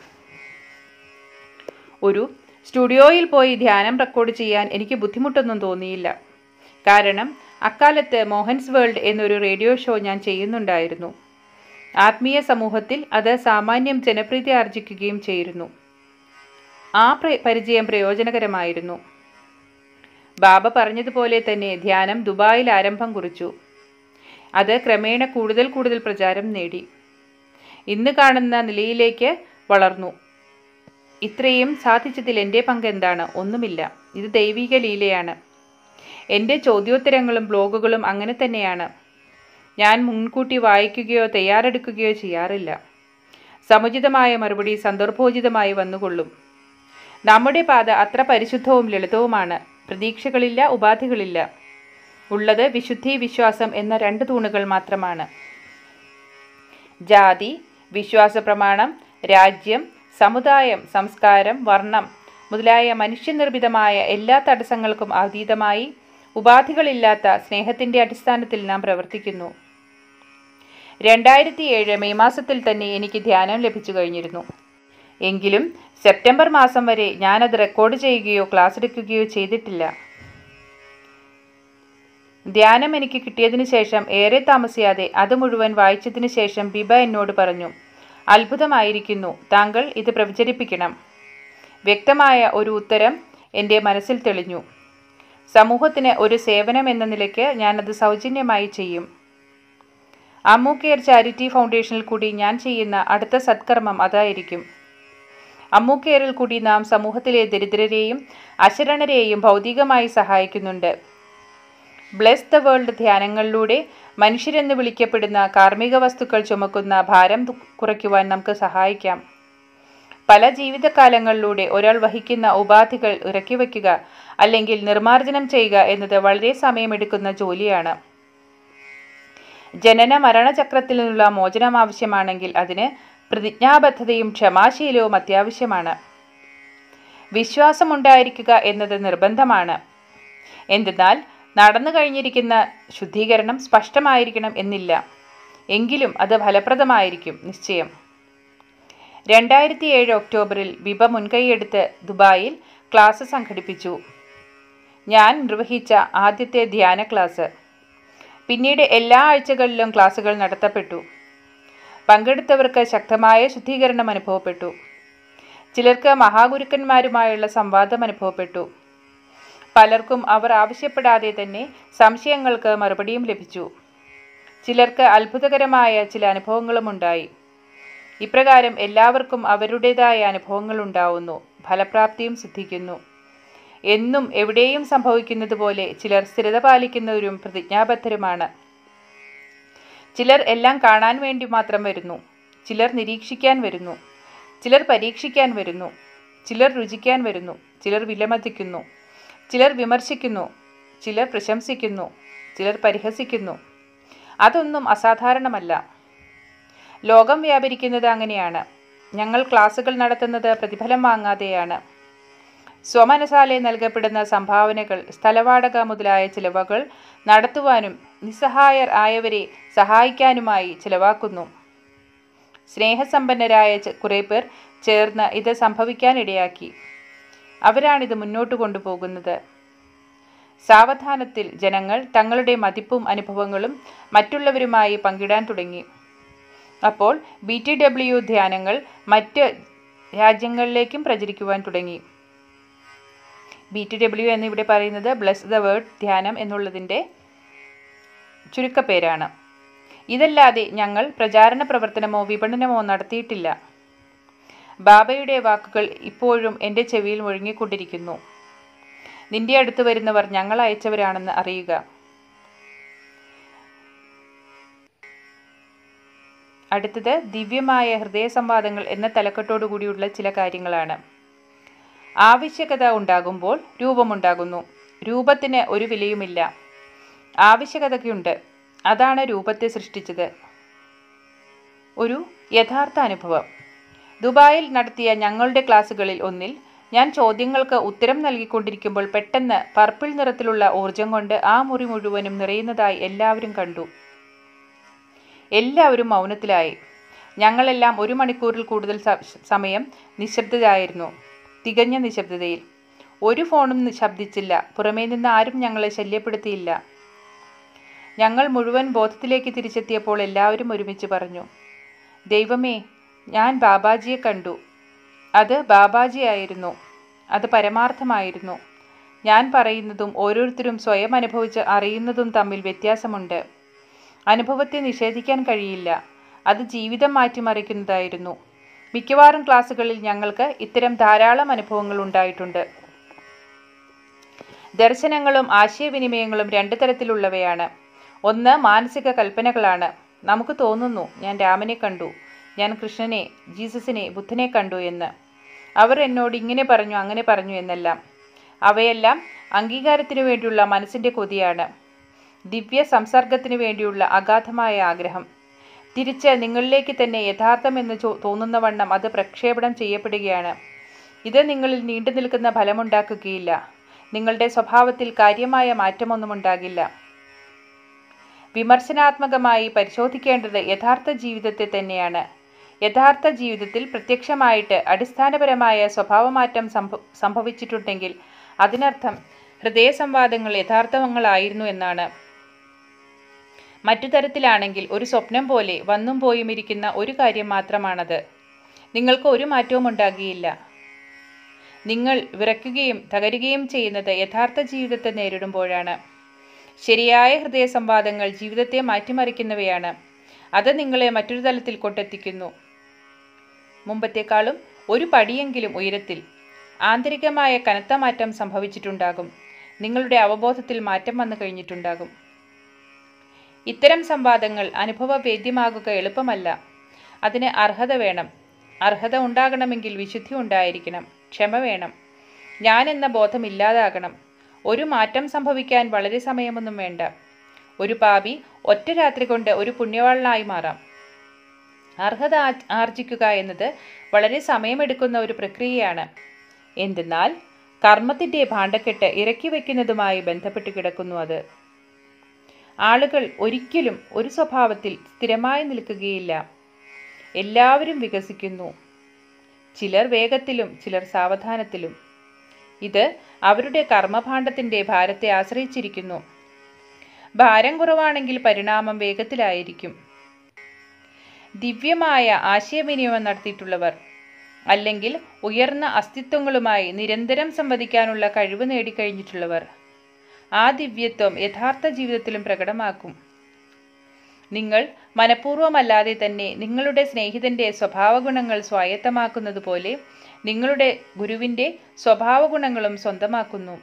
ഒരു സ്റ്റുഡിയോയിൽ പോയി ധ്യാനം റെക്കോർഡ് ചെയ്യാൻ എനിക്ക് ബുദ്ധിമുട്ടൊന്നും തോന്നിയില്ല കാരണം അക്കാലത്ത് മോഹൻസ് വേൾഡ് എന്നൊരു റേഡിയോ ഷോ ഞാൻ ചെയ്യുന്നുണ്ടായിരുന്നു ആത്മീയ സമൂഹത്തിൽ അത് സാമാന്യം ജനപ്രീതി ആർജിക്കുകയും ചെയ്തിരുന്നു ആ പ്ര പരിചയം പ്രയോജനകരമായിരുന്നു ബാബ പറഞ്ഞതുപോലെ തന്നെ ധ്യാനം ദുബായിൽ ആരംഭം കുറിച്ചു അത് ക്രമേണ കൂടുതൽ കൂടുതൽ പ്രചാരം നേടി ഇന്ന് കാണുന്ന നിലയിലേക്ക് വളർന്നു ഇത്രയും സാധിച്ചതിൽ എൻ്റെ പങ്ക് എന്താണ് ഒന്നുമില്ല ഇത് ദൈവിക ലീലയാണ് എൻ്റെ ചോദ്യോത്തരങ്ങളും ബ്ലോഗുകളും അങ്ങനെ തന്നെയാണ് ഞാൻ മുൻകൂട്ടി വായിക്കുകയോ തയ്യാറെടുക്കുകയോ ചെയ്യാറില്ല സമുചിതമായ മറുപടി സന്ദർഭോചിതമായി വന്നുകൊള്ളും നമ്മുടെ പാത അത്ര പരിശുദ്ധവും ലളിതവുമാണ് പ്രതീക്ഷകളില്ല ഉപാധികളില്ല ഉള്ളത് വിശുദ്ധി വിശ്വാസം എന്ന രണ്ട് തൂണുകൾ മാത്രമാണ് ജാതി വിശ്വാസ പ്രമാണം രാജ്യം സമുദായം സംസ്കാരം വർണ്ണം മുതലായ മനുഷ്യനിർമ്മിതമായ എല്ലാ തടസ്സങ്ങൾക്കും അതീതമായി ഉപാധികളില്ലാത്ത സ്നേഹത്തിൻ്റെ അടിസ്ഥാനത്തിൽ നാം പ്രവർത്തിക്കുന്നു രണ്ടായിരത്തി ഏഴ് മെയ് മാസത്തിൽ തന്നെ എനിക്ക് ധ്യാനം ലഭിച്ചു കഴിഞ്ഞിരുന്നു എങ്കിലും സെപ്റ്റംബർ മാസം വരെ ഞാനത് റെക്കോർഡ് ചെയ്യുകയോ ക്ലാസ് എടുക്കുകയോ ചെയ്തിട്ടില്ല ധ്യാനം എനിക്ക് കിട്ടിയതിനു ശേഷം ഏറെ താമസിയാതെ അത് മുഴുവൻ വായിച്ചതിനു ശേഷം ബിബ എന്നോട് പറഞ്ഞു അത്ഭുതമായിരിക്കുന്നു താങ്കൾ ഇത് പ്രചരിപ്പിക്കണം വ്യക്തമായ ഒരു ഉത്തരം എൻ്റെ മനസ്സിൽ തെളിഞ്ഞു സമൂഹത്തിന് ഒരു സേവനം എന്ന നിലയ്ക്ക് ഞാനത് സൗജന്യമായി ചെയ്യും അമ്മു കെയർ ചാരിറ്റി ഫൗണ്ടേഷനിൽ കൂടി ഞാൻ ചെയ്യുന്ന അടുത്ത സത്കർമ്മം അതായിരിക്കും അമ്മു കെയറിൽ കൂടി നാം സമൂഹത്തിലെ ദരിദ്രരെയും അശരണരെയും ഭൗതികമായി സഹായിക്കുന്നുണ്ട് ബ്ലെസ് ദ വേൾഡ് ധ്യാനങ്ങളിലൂടെ മനുഷ്യരെന്ന് വിളിക്കപ്പെടുന്ന കാർമ്മിക വസ്തുക്കൾ ചുമക്കുന്ന ഭാരം കുറയ്ക്കുവാൻ നമുക്ക് സഹായിക്കാം പല ജീവിതകാലങ്ങളിലൂടെ ഒരാൾ വഹിക്കുന്ന ഉപാധികൾ ഇറക്കി വയ്ക്കുക അല്ലെങ്കിൽ നിർമ്മാർജ്ജനം ചെയ്യുക എന്നത് വളരെ സമയമെടുക്കുന്ന ജോലിയാണ് ജനന മരണചക്രത്തിൽ നിന്നുള്ള മോചനം ആവശ്യമാണെങ്കിൽ അതിന് പ്രതിജ്ഞാബദ്ധതയും ക്ഷമാശീലവും അത്യാവശ്യമാണ് വിശ്വാസമുണ്ടായിരിക്കുക എന്നത് നിർബന്ധമാണ് എന്തെന്നാൽ നടന്നു കഴിഞ്ഞിരിക്കുന്ന ശുദ്ധീകരണം സ്പഷ്ടമായിരിക്കണം എന്നില്ല എങ്കിലും അത് ഫലപ്രദമായിരിക്കും നിശ്ചയം രണ്ടായിരത്തി ഏഴ് ഒക്ടോബറിൽ വിഭ മുൻകൈയെടുത്ത് ദുബായിൽ ക്ലാസ് സംഘടിപ്പിച്ചു ഞാൻ നിർവഹിച്ച ആദ്യത്തെ ധ്യാന ക്ലാസ് പിന്നീട് എല്ലാ ആഴ്ചകളിലും ക്ലാസുകൾ നടത്തപ്പെട്ടു പങ്കെടുത്തവർക്ക് ശക്തമായ ശുദ്ധീകരണം അനുഭവപ്പെട്ടു ചിലർക്ക് മഹാഗുരുക്കന്മാരുമായുള്ള സംവാദം അനുഭവപ്പെട്ടു പലർക്കും അവർ ആവശ്യപ്പെടാതെ തന്നെ സംശയങ്ങൾക്ക് മറുപടിയും ലഭിച്ചു ചിലർക്ക് അത്ഭുതകരമായ ചില അനുഭവങ്ങളും ഉണ്ടായി ഇപ്രകാരം എല്ലാവർക്കും അവരുടേതായ അനുഭവങ്ങൾ ഉണ്ടാവുന്നു ഫലപ്രാപ്തിയും സിദ്ധിക്കുന്നു എന്നും എവിടെയും സംഭവിക്കുന്നത് പോലെ ചിലർ സ്ഥിരത പാലിക്കുന്നവരും പ്രതിജ്ഞാബദ്ധരുമാണ് ചിലർ എല്ലാം കാണാൻ വേണ്ടി മാത്രം വരുന്നു ചിലർ നിരീക്ഷിക്കാൻ വരുന്നു ചിലർ പരീക്ഷിക്കാൻ വരുന്നു ചിലർ രുചിക്കാൻ വരുന്നു ചിലർ വിലമതിക്കുന്നു ചിലർ വിമർശിക്കുന്നു ചിലർ പ്രശംസിക്കുന്നു ചിലർ പരിഹസിക്കുന്നു അതൊന്നും അസാധാരണമല്ല ലോകം വ്യാപരിക്കുന്നത് അങ്ങനെയാണ് ഞങ്ങൾ ക്ലാസുകൾ നടത്തുന്നത് പ്രതിഫലം വാങ്ങാതെയാണ് സ്വമനസാലെ നൽകപ്പെടുന്ന സംഭാവനകൾ സ്ഥലവാടക മുതലായ ചിലവുകൾ നടത്തുവാനും നിസ്സഹായർ ആയവരെ സഹായിക്കാനുമായി ചിലവാക്കുന്നു സ്നേഹസമ്പന്നരായ കുറേ പേർ ചേർന്ന് ഇത് സംഭവിക്കാനിടയാക്കി അവരാണിത് മുന്നോട്ട് കൊണ്ടുപോകുന്നത് സാവധാനത്തിൽ ജനങ്ങൾ തങ്ങളുടെ മതിപ്പും അനുഭവങ്ങളും മറ്റുള്ളവരുമായി പങ്കിടാൻ തുടങ്ങി അപ്പോൾ ബി ടി ഡബ്ല്യു ധ്യാനങ്ങൾ മറ്റ് രാജ്യങ്ങളിലേക്കും പ്രചരിക്കുവാൻ തുടങ്ങി ബി ടി ഡബ്ല്യു എന്നിവിടെ പറയുന്നത് ബ്ലസ് ദ വേർഡ് ധ്യാനം എന്നുള്ളതിൻ്റെ ചുരുക്കപ്പേരാണ് ഇതല്ലാതെ ഞങ്ങൾ പ്രചാരണ പ്രവർത്തനമോ വിപണനമോ നടത്തിയിട്ടില്ല ബാബയുടെ വാക്കുകൾ ഇപ്പോഴും എൻ്റെ ചെവിയിൽ മുഴങ്ങിക്കൊണ്ടിരിക്കുന്നു നിന്റെ അടുത്ത് വരുന്നവർ ഞങ്ങൾ അയച്ചവരാണെന്ന് അറിയുക അടുത്തത് ദിവ്യമായ ഹൃദയ സംവാദങ്ങൾ എന്ന തലക്കെട്ടോടു കൂടിയുള്ള ചില കാര്യങ്ങളാണ് ആവശ്യകത ഉണ്ടാകുമ്പോൾ രൂപമുണ്ടാകുന്നു രൂപത്തിന് ഒരു വിലയുമില്ല ആവശ്യകതയ്ക്കുണ്ട് അതാണ് രൂപത്തെ സൃഷ്ടിച്ചത് ഒരു യഥാർത്ഥ അനുഭവം ദുബായിൽ നടത്തിയ ഞങ്ങളുടെ ക്ലാസ്സുകളിൽ ഒന്നിൽ ഞാൻ ചോദ്യങ്ങൾക്ക് ഉത്തരം നൽകിക്കൊണ്ടിരിക്കുമ്പോൾ പെട്ടെന്ന് പർപ്പിൾ നിറത്തിലുള്ള ഊർജം കൊണ്ട് ആ മുറി മുഴുവനും നിറയുന്നതായി എല്ലാവരും കണ്ടു എല്ലാവരും മൗനത്തിലായി ഞങ്ങളെല്ലാം ഒരു മണിക്കൂറിൽ കൂടുതൽ സമയം നിശബ്ദരായിരുന്നു തികഞ്ഞ നിശബ്ദതയിൽ ഒരു ഫോണും ശബ്ദിച്ചില്ല പുറമേ നിന്ന് ആരും ഞങ്ങളെ ശല്യപ്പെടുത്തിയില്ല ഞങ്ങൾ മുഴുവൻ ബോധത്തിലേക്ക് തിരിച്ചെത്തിയപ്പോൾ എല്ലാവരും ഒരുമിച്ച് പറഞ്ഞു ദൈവമേ ഞാൻ ബാബാജിയെ കണ്ടു അത് ബാബാജിയായിരുന്നു അത് പരമാർത്ഥമായിരുന്നു ഞാൻ പറയുന്നതും ഓരോരുത്തരും സ്വയം അനുഭവിച്ച് അറിയുന്നതും തമ്മിൽ വ്യത്യാസമുണ്ട് അനുഭവത്തെ നിഷേധിക്കാൻ കഴിയില്ല അത് ജീവിതം മാറ്റിമറിക്കുന്നതായിരുന്നു മിക്കവാറും ക്ലാസ്സുകളിൽ ഞങ്ങൾക്ക് ഇത്തരം ധാരാളം അനുഭവങ്ങൾ ഉണ്ടായിട്ടുണ്ട് ദർശനങ്ങളും ആശയവിനിമയങ്ങളും രണ്ട് തരത്തിലുള്ളവയാണ് ഒന്ന് മാനസിക കൽപ്പനകളാണ് നമുക്ക് തോന്നുന്നു ഞാൻ രാമനെ കണ്ടു ഞാൻ കൃഷ്ണനെ ജീസസിനെ ബുദ്ധനെ കണ്ടു എന്ന് അവർ എന്നോട് ഇങ്ങനെ പറഞ്ഞു അങ്ങനെ പറഞ്ഞു എന്നെല്ലാം അവയെല്ലാം അംഗീകാരത്തിനു വേണ്ടിയുള്ള മനസ്സിൻ്റെ കൊതിയാണ് ദിവ്യ സംസർഗത്തിനു വേണ്ടിയുള്ള അഗാധമായ ആഗ്രഹം തിരിച്ച് നിങ്ങളിലേക്ക് തന്നെ യഥാർത്ഥമെന്ന് തോന്നുന്ന വണ്ണം അത് പ്രക്ഷേപണം ചെയ്യപ്പെടുകയാണ് ഇത് നിങ്ങളിൽ നീണ്ടു നിൽക്കുന്ന ഫലമുണ്ടാക്കുകയില്ല നിങ്ങളുടെ സ്വഭാവത്തിൽ കാര്യമായ മാറ്റമൊന്നും ഉണ്ടാകില്ല വിമർശനാത്മകമായി പരിശോധിക്കേണ്ടത് യഥാർത്ഥ ജീവിതത്തെ തന്നെയാണ് യഥാർത്ഥ ജീവിതത്തിൽ പ്രത്യക്ഷമായിട്ട് അടിസ്ഥാനപരമായ സ്വഭാവമാറ്റം സംഭവിച്ചിട്ടുണ്ടെങ്കിൽ അതിനർത്ഥം ഹൃദയ സംവാദങ്ങൾ യഥാർത്ഥങ്ങളായിരുന്നു എന്നാണ് മറ്റു തരത്തിലാണെങ്കിൽ ഒരു സ്വപ്നം പോലെ വന്നും പോയും ഇരിക്കുന്ന ഒരു കാര്യം മാത്രമാണത് നിങ്ങൾക്ക് ഒരു മാറ്റവും ഉണ്ടാകിയില്ല നിങ്ങൾ വിറയ്ക്കുകയും തകരുകയും ചെയ്യുന്നത് യഥാർത്ഥ ജീവിതത്തെ നേരിടുമ്പോഴാണ് ശരിയായ ഹൃദയ സംവാദങ്ങൾ ജീവിതത്തെ മാറ്റിമറിക്കുന്നവയാണ് അത് നിങ്ങളെ മറ്റൊരു തലത്തിൽ കൊണ്ടെത്തിക്കുന്നു മുമ്പത്തെക്കാളും ഒരു പടിയെങ്കിലും ഉയരത്തിൽ ആന്തരികമായ കനത്ത മാറ്റം സംഭവിച്ചിട്ടുണ്ടാകും നിങ്ങളുടെ അവബോധത്തിൽ മാറ്റം വന്നു കഴിഞ്ഞിട്ടുണ്ടാകും ഇത്തരം സംവാദങ്ങൾ അനുഭവവേദ്യമാകുക എളുപ്പമല്ല അതിന് അർഹത വേണം അർഹത ഉണ്ടാകണമെങ്കിൽ വിശുദ്ധി ഉണ്ടായിരിക്കണം ക്ഷമ വേണം ഞാൻ എന്ന ബോധം ഇല്ലാതാകണം ഒരു മാറ്റം സംഭവിക്കാൻ വളരെ സമയമൊന്നും വേണ്ട ഒരു പാപി ഒറ്റ രാത്രി കൊണ്ട് ഒരു പുണ്യവാളനായി മാറാം അർഹത ആർജിക്കുക എന്നത് വളരെ സമയമെടുക്കുന്ന ഒരു പ്രക്രിയയാണ് എന്തെന്നാൽ കർമ്മത്തിൻ്റെ ഭാണ്ഡക്കെട്ട് ഇറക്കി വയ്ക്കുന്നതുമായി ബന്ധപ്പെട്ട് കിടക്കുന്നു അത് ആളുകൾ ഒരിക്കലും ഒരു സ്വഭാവത്തിൽ സ്ഥിരമായി നിൽക്കുകയില്ല എല്ലാവരും വികസിക്കുന്നു ചിലർ വേഗത്തിലും ചിലർ സാവധാനത്തിലും ഇത് അവരുടെ കർമ്മഭാണ്ഡത്തിൻ്റെ ഭാരത്തെ ആശ്രയിച്ചിരിക്കുന്നു ഭാരം കുറവാണെങ്കിൽ പരിണാമം വേഗത്തിലായിരിക്കും ദിവ്യമായ ആശയവിനിമയം നടത്തിയിട്ടുള്ളവർ അല്ലെങ്കിൽ ഉയർന്ന അസ്തിത്വങ്ങളുമായി നിരന്തരം സംവദിക്കാനുള്ള കഴിവ് നേടിക്കഴിഞ്ഞിട്ടുള്ളവർ ആ ദിവ്യത്വം യഥാർത്ഥ ജീവിതത്തിലും പ്രകടമാക്കും നിങ്ങൾ മനഃപൂർവ്വമല്ലാതെ തന്നെ നിങ്ങളുടെ സ്നേഹിതന്റെ സ്വഭാവഗുണങ്ങൾ സ്വായത്തമാക്കുന്നത് പോലെ നിങ്ങളുടെ ഗുരുവിൻ്റെ സ്വഭാവഗുണങ്ങളും സ്വന്തമാക്കുന്നു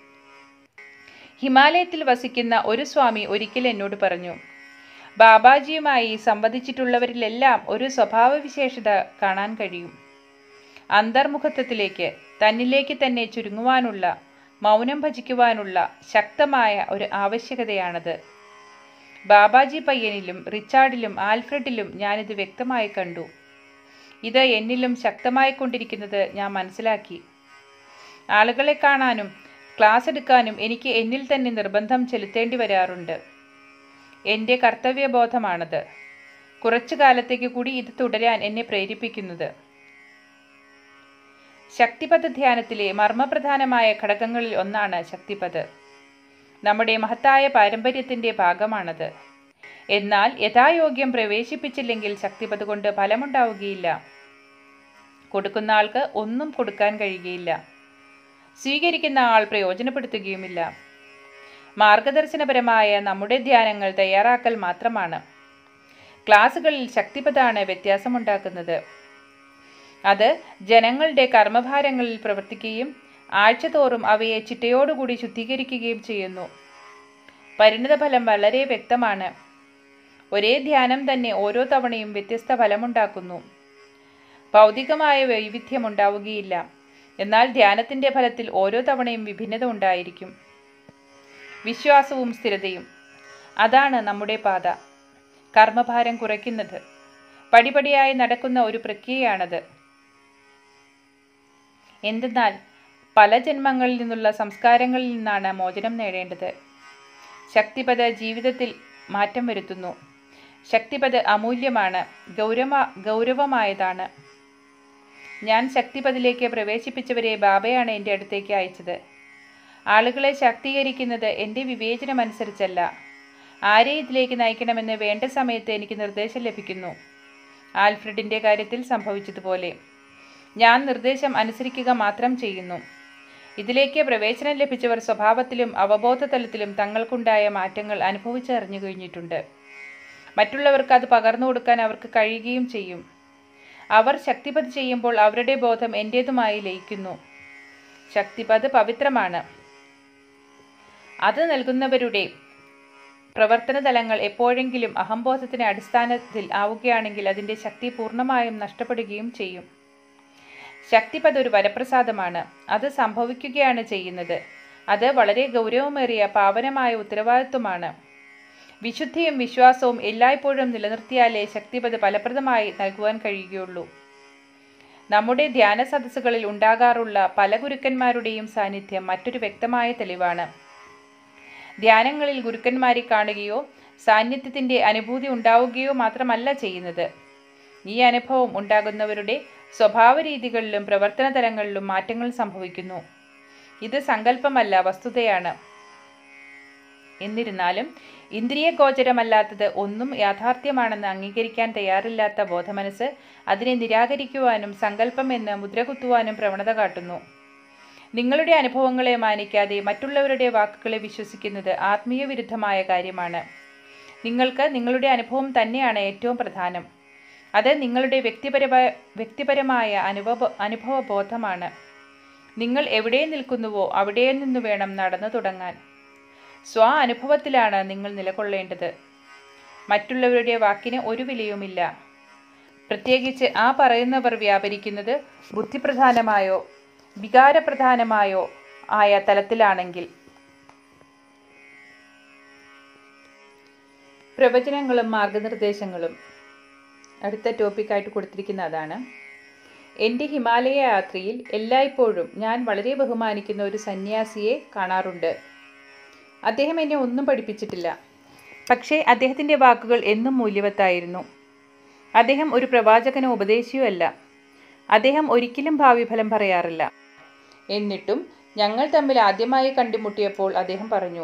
ഹിമാലയത്തിൽ വസിക്കുന്ന ഒരു സ്വാമി ഒരിക്കൽ എന്നോട് പറഞ്ഞു ബാബാജിയുമായി സംവദിച്ചിട്ടുള്ളവരിലെല്ലാം ഒരു സ്വഭാവവിശേഷത കാണാൻ കഴിയും അന്തർമുഖത്വത്തിലേക്ക് തന്നിലേക്ക് തന്നെ ചുരുങ്ങുവാനുള്ള മൗനം ഭജിക്കുവാനുള്ള ശക്തമായ ഒരു ആവശ്യകതയാണത് ബാബാജി പയ്യനിലും റിച്ചാർഡിലും ആൽഫ്രഡിലും ഞാനിത് വ്യക്തമായി കണ്ടു ഇത് എന്നിലും ശക്തമായി കൊണ്ടിരിക്കുന്നത് ഞാൻ മനസ്സിലാക്കി ആളുകളെ കാണാനും ക്ലാസ് എടുക്കാനും എനിക്ക് എന്നിൽ തന്നെ നിർബന്ധം ചെലുത്തേണ്ടി വരാറുണ്ട് എൻ്റെ കർത്തവ്യബോധമാണത് കുറച്ചു കാലത്തേക്ക് കൂടി ഇത് തുടരാൻ എന്നെ പ്രേരിപ്പിക്കുന്നത് ശക്തിപഥ ധ്യാനത്തിലെ മർമ്മപ്രധാനമായ ഘടകങ്ങളിൽ ഒന്നാണ് ശക്തിപഥ് നമ്മുടെ മഹത്തായ പാരമ്പര്യത്തിൻ്റെ ഭാഗമാണത് എന്നാൽ യഥായോഗ്യം പ്രവേശിപ്പിച്ചില്ലെങ്കിൽ ശക്തിപഥ് കൊണ്ട് ഫലമുണ്ടാവുകയില്ല കൊടുക്കുന്ന ആൾക്ക് ഒന്നും കൊടുക്കാൻ കഴിയുകയില്ല സ്വീകരിക്കുന്ന ആൾ പ്രയോജനപ്പെടുത്തുകയുമില്ല മാർഗദർശനപരമായ നമ്മുടെ ധ്യാനങ്ങൾ തയ്യാറാക്കൽ മാത്രമാണ് ക്ലാസുകളിൽ ശക്തിപഥാണ് വ്യത്യാസമുണ്ടാക്കുന്നത് അത് ജനങ്ങളുടെ കർമ്മഭാരങ്ങളിൽ പ്രവർത്തിക്കുകയും ആഴ്ചതോറും അവയെ ചിട്ടയോടുകൂടി ശുദ്ധീകരിക്കുകയും ചെയ്യുന്നു പരിണിതഫലം വളരെ വ്യക്തമാണ് ഒരേ ധ്യാനം തന്നെ ഓരോ തവണയും വ്യത്യസ്ത ഫലമുണ്ടാക്കുന്നു ഭൗതികമായ വൈവിധ്യം ഉണ്ടാവുകയില്ല എന്നാൽ ധ്യാനത്തിന്റെ ഫലത്തിൽ ഓരോ തവണയും വിഭിന്നത ഉണ്ടായിരിക്കും വിശ്വാസവും സ്ഥിരതയും അതാണ് നമ്മുടെ പാത കർമ്മഭാരം കുറയ്ക്കുന്നത് പടിപടിയായി നടക്കുന്ന ഒരു പ്രക്രിയയാണത് എന്തെന്നാൽ പല ജന്മങ്ങളിൽ നിന്നുള്ള സംസ്കാരങ്ങളിൽ നിന്നാണ് മോചനം നേടേണ്ടത് ശക്തിപദ ജീവിതത്തിൽ മാറ്റം വരുത്തുന്നു ശക്തിപദ് അമൂല്യമാണ് ഗൗരവ ഗൗരവമായതാണ് ഞാൻ ശക്തിപതിലേക്ക് പ്രവേശിപ്പിച്ചവരെ ബാബയാണ് എൻ്റെ അടുത്തേക്ക് അയച്ചത് ആളുകളെ ശാക്തീകരിക്കുന്നത് എൻ്റെ വിവേചനമനുസരിച്ചല്ല ആരെ ഇതിലേക്ക് നയിക്കണമെന്ന് വേണ്ട സമയത്ത് എനിക്ക് നിർദ്ദേശം ലഭിക്കുന്നു ആൽഫ്രഡിൻ്റെ കാര്യത്തിൽ സംഭവിച്ചതുപോലെ ഞാൻ നിർദ്ദേശം അനുസരിക്കുക മാത്രം ചെയ്യുന്നു ഇതിലേക്ക് പ്രവേശനം ലഭിച്ചവർ സ്വഭാവത്തിലും അവബോധ തലത്തിലും തങ്ങൾക്കുണ്ടായ മാറ്റങ്ങൾ അനുഭവിച്ചറിഞ്ഞു കഴിഞ്ഞിട്ടുണ്ട് മറ്റുള്ളവർക്ക് അത് പകർന്നു കൊടുക്കാൻ അവർക്ക് കഴിയുകയും ചെയ്യും അവർ ശക്തിപത് ചെയ്യുമ്പോൾ അവരുടെ ബോധം എൻ്റേതുമായി ലയിക്കുന്നു ശക്തിപത് പവിത്രമാണ് അത് നൽകുന്നവരുടെ പ്രവർത്തന തലങ്ങൾ എപ്പോഴെങ്കിലും അഹംബോധത്തിന് അടിസ്ഥാനത്തിൽ ആവുകയാണെങ്കിൽ അതിൻ്റെ ശക്തി പൂർണ്ണമായും നഷ്ടപ്പെടുകയും ചെയ്യും ശക്തിപത് ഒരു വരപ്രസാദമാണ് അത് സംഭവിക്കുകയാണ് ചെയ്യുന്നത് അത് വളരെ ഗൗരവമേറിയ പാവനമായ ഉത്തരവാദിത്വമാണ് വിശുദ്ധിയും വിശ്വാസവും എല്ലായ്പ്പോഴും നിലനിർത്തിയാലേ ശക്തിപത് ഫലപ്രദമായി നൽകുവാൻ കഴിയുകയുള്ളൂ നമ്മുടെ ധ്യാന സദസ്സുകളിൽ ഉണ്ടാകാറുള്ള പല ഗുരുക്കന്മാരുടെയും സാന്നിധ്യം മറ്റൊരു വ്യക്തമായ തെളിവാണ് ധ്യാനങ്ങളിൽ ഗുരുക്കന്മാരെ കാണുകയോ സാന്നിധ്യത്തിൻ്റെ അനുഭൂതി ഉണ്ടാവുകയോ മാത്രമല്ല ചെയ്യുന്നത് ഈ അനുഭവം ഉണ്ടാകുന്നവരുടെ സ്വഭാവരീതികളിലും പ്രവർത്തന തലങ്ങളിലും മാറ്റങ്ങൾ സംഭവിക്കുന്നു ഇത് സങ്കല്പമല്ല വസ്തുതയാണ് എന്നിരുന്നാലും ഇന്ദ്രിയ ഗോചരമല്ലാത്തത് ഒന്നും യാഥാർത്ഥ്യമാണെന്ന് അംഗീകരിക്കാൻ തയ്യാറില്ലാത്ത ബോധമനസ്സ് അതിനെ നിരാകരിക്കുവാനും സങ്കല്പം എന്ന് മുദ്രകുത്തുവാനും പ്രവണത കാട്ടുന്നു നിങ്ങളുടെ അനുഭവങ്ങളെ മാനിക്കാതെ മറ്റുള്ളവരുടെ വാക്കുകളെ വിശ്വസിക്കുന്നത് ആത്മീയ വിരുദ്ധമായ കാര്യമാണ് നിങ്ങൾക്ക് നിങ്ങളുടെ അനുഭവം തന്നെയാണ് ഏറ്റവും പ്രധാനം അത് നിങ്ങളുടെ വ്യക്തിപരമായ വ്യക്തിപരമായ അനുഭവ അനുഭവബോധമാണ് നിങ്ങൾ എവിടെ നിൽക്കുന്നുവോ അവിടെ നിന്ന് വേണം നടന്നു തുടങ്ങാൻ സ്വ അനുഭവത്തിലാണ് നിങ്ങൾ നിലകൊള്ളേണ്ടത് മറ്റുള്ളവരുടെ വാക്കിന് ഒരു വിലയുമില്ല പ്രത്യേകിച്ച് ആ പറയുന്നവർ വ്യാപരിക്കുന്നത് ബുദ്ധിപ്രധാനമായോ വികാരപ്രധാനമായോ ആയ തലത്തിലാണെങ്കിൽ പ്രവചനങ്ങളും മാർഗനിർദ്ദേശങ്ങളും അടുത്ത ടോപ്പിക്കായിട്ട് കൊടുത്തിരിക്കുന്ന അതാണ് എൻ്റെ ഹിമാലയ യാത്രയിൽ എല്ലായ്പ്പോഴും ഞാൻ വളരെ ബഹുമാനിക്കുന്ന ഒരു സന്യാസിയെ കാണാറുണ്ട് അദ്ദേഹം എന്നെ ഒന്നും പഠിപ്പിച്ചിട്ടില്ല പക്ഷേ അദ്ദേഹത്തിൻ്റെ വാക്കുകൾ എന്നും മൂല്യവത്തായിരുന്നു അദ്ദേഹം ഒരു പ്രവാചകനോ ഉപദേശിയോ അല്ല അദ്ദേഹം ഒരിക്കലും ഭാവി ഫലം പറയാറില്ല എന്നിട്ടും ഞങ്ങൾ തമ്മിൽ ആദ്യമായി കണ്ടുമുട്ടിയപ്പോൾ അദ്ദേഹം പറഞ്ഞു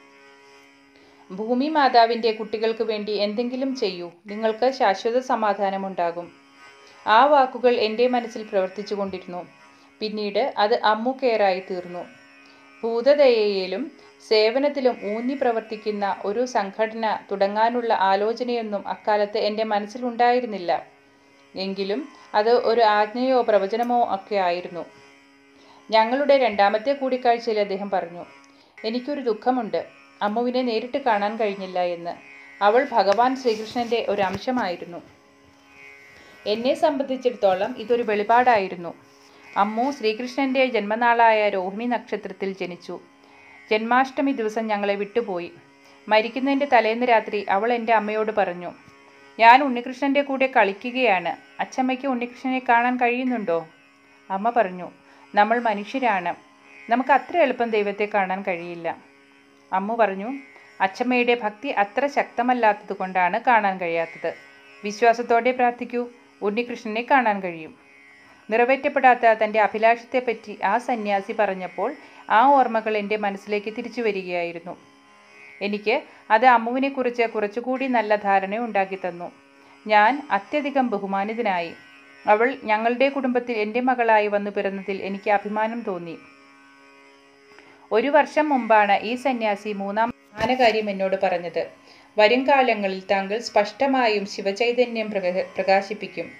ഭൂമി മാതാവിൻ്റെ കുട്ടികൾക്ക് വേണ്ടി എന്തെങ്കിലും ചെയ്യൂ നിങ്ങൾക്ക് ശാശ്വത സമാധാനമുണ്ടാകും ആ വാക്കുകൾ എൻ്റെ മനസ്സിൽ പ്രവർത്തിച്ചു കൊണ്ടിരുന്നു പിന്നീട് അത് അമ്മു കെയറായി തീർന്നു ഭൂതദയയിലും സേവനത്തിലും ഊന്നി പ്രവർത്തിക്കുന്ന ഒരു സംഘടന തുടങ്ങാനുള്ള ആലോചനയൊന്നും അക്കാലത്ത് എൻ്റെ മനസ്സിലുണ്ടായിരുന്നില്ല എങ്കിലും അത് ഒരു ആജ്ഞയോ പ്രവചനമോ ഒക്കെ ആയിരുന്നു ഞങ്ങളുടെ രണ്ടാമത്തെ കൂടിക്കാഴ്ചയിൽ അദ്ദേഹം പറഞ്ഞു എനിക്കൊരു ദുഃഖമുണ്ട് അമ്മുവിനെ നേരിട്ട് കാണാൻ കഴിഞ്ഞില്ല എന്ന് അവൾ ഭഗവാൻ ശ്രീകൃഷ്ണന്റെ ഒരു അംശമായിരുന്നു എന്നെ സംബന്ധിച്ചിടത്തോളം ഇതൊരു വെളിപാടായിരുന്നു അമ്മു ശ്രീകൃഷ്ണന്റെ ജന്മനാളായ രോഹിണി നക്ഷത്രത്തിൽ ജനിച്ചു ജന്മാഷ്ടമി ദിവസം ഞങ്ങളെ വിട്ടുപോയി മരിക്കുന്നതിൻ്റെ തലേന്ന് രാത്രി അവൾ എൻ്റെ അമ്മയോട് പറഞ്ഞു ഞാൻ ഉണ്ണികൃഷ്ണൻ്റെ കൂടെ കളിക്കുകയാണ് അച്ചമ്മയ്ക്ക് ഉണ്ണികൃഷ്ണനെ കാണാൻ കഴിയുന്നുണ്ടോ അമ്മ പറഞ്ഞു നമ്മൾ മനുഷ്യരാണ് നമുക്ക് അത്ര എളുപ്പം ദൈവത്തെ കാണാൻ കഴിയില്ല അമ്മു പറഞ്ഞു അച്ചമ്മയുടെ ഭക്തി അത്ര ശക്തമല്ലാത്തത് കൊണ്ടാണ് കാണാൻ കഴിയാത്തത് വിശ്വാസത്തോടെ പ്രാർത്ഥിക്കൂ ഉണ്ണികൃഷ്ണനെ കാണാൻ കഴിയും നിറവേറ്റപ്പെടാത്ത തൻ്റെ അഭിലാഷത്തെപ്പറ്റി ആ സന്യാസി പറഞ്ഞപ്പോൾ ആ ഓർമ്മകൾ എൻ്റെ മനസ്സിലേക്ക് തിരിച്ചു വരികയായിരുന്നു എനിക്ക് അത് അമ്മുവിനെക്കുറിച്ച് കുറച്ചുകൂടി നല്ല ധാരണ ഉണ്ടാക്കി തന്നു ഞാൻ അത്യധികം ബഹുമാനിതനായി അവൾ ഞങ്ങളുടെ കുടുംബത്തിൽ എൻ്റെ മകളായി വന്നു പിറന്നതിൽ എനിക്ക് അഭിമാനം തോന്നി ഒരു വർഷം മുമ്പാണ് ഈ സന്യാസി മൂന്നാം പ്രധാന കാര്യം എന്നോട് പറഞ്ഞത് വരും കാലങ്ങളിൽ താങ്കൾ സ്പഷ്ടമായും ശിവചൈതന്യം പ്രക പ്രകാശിപ്പിക്കും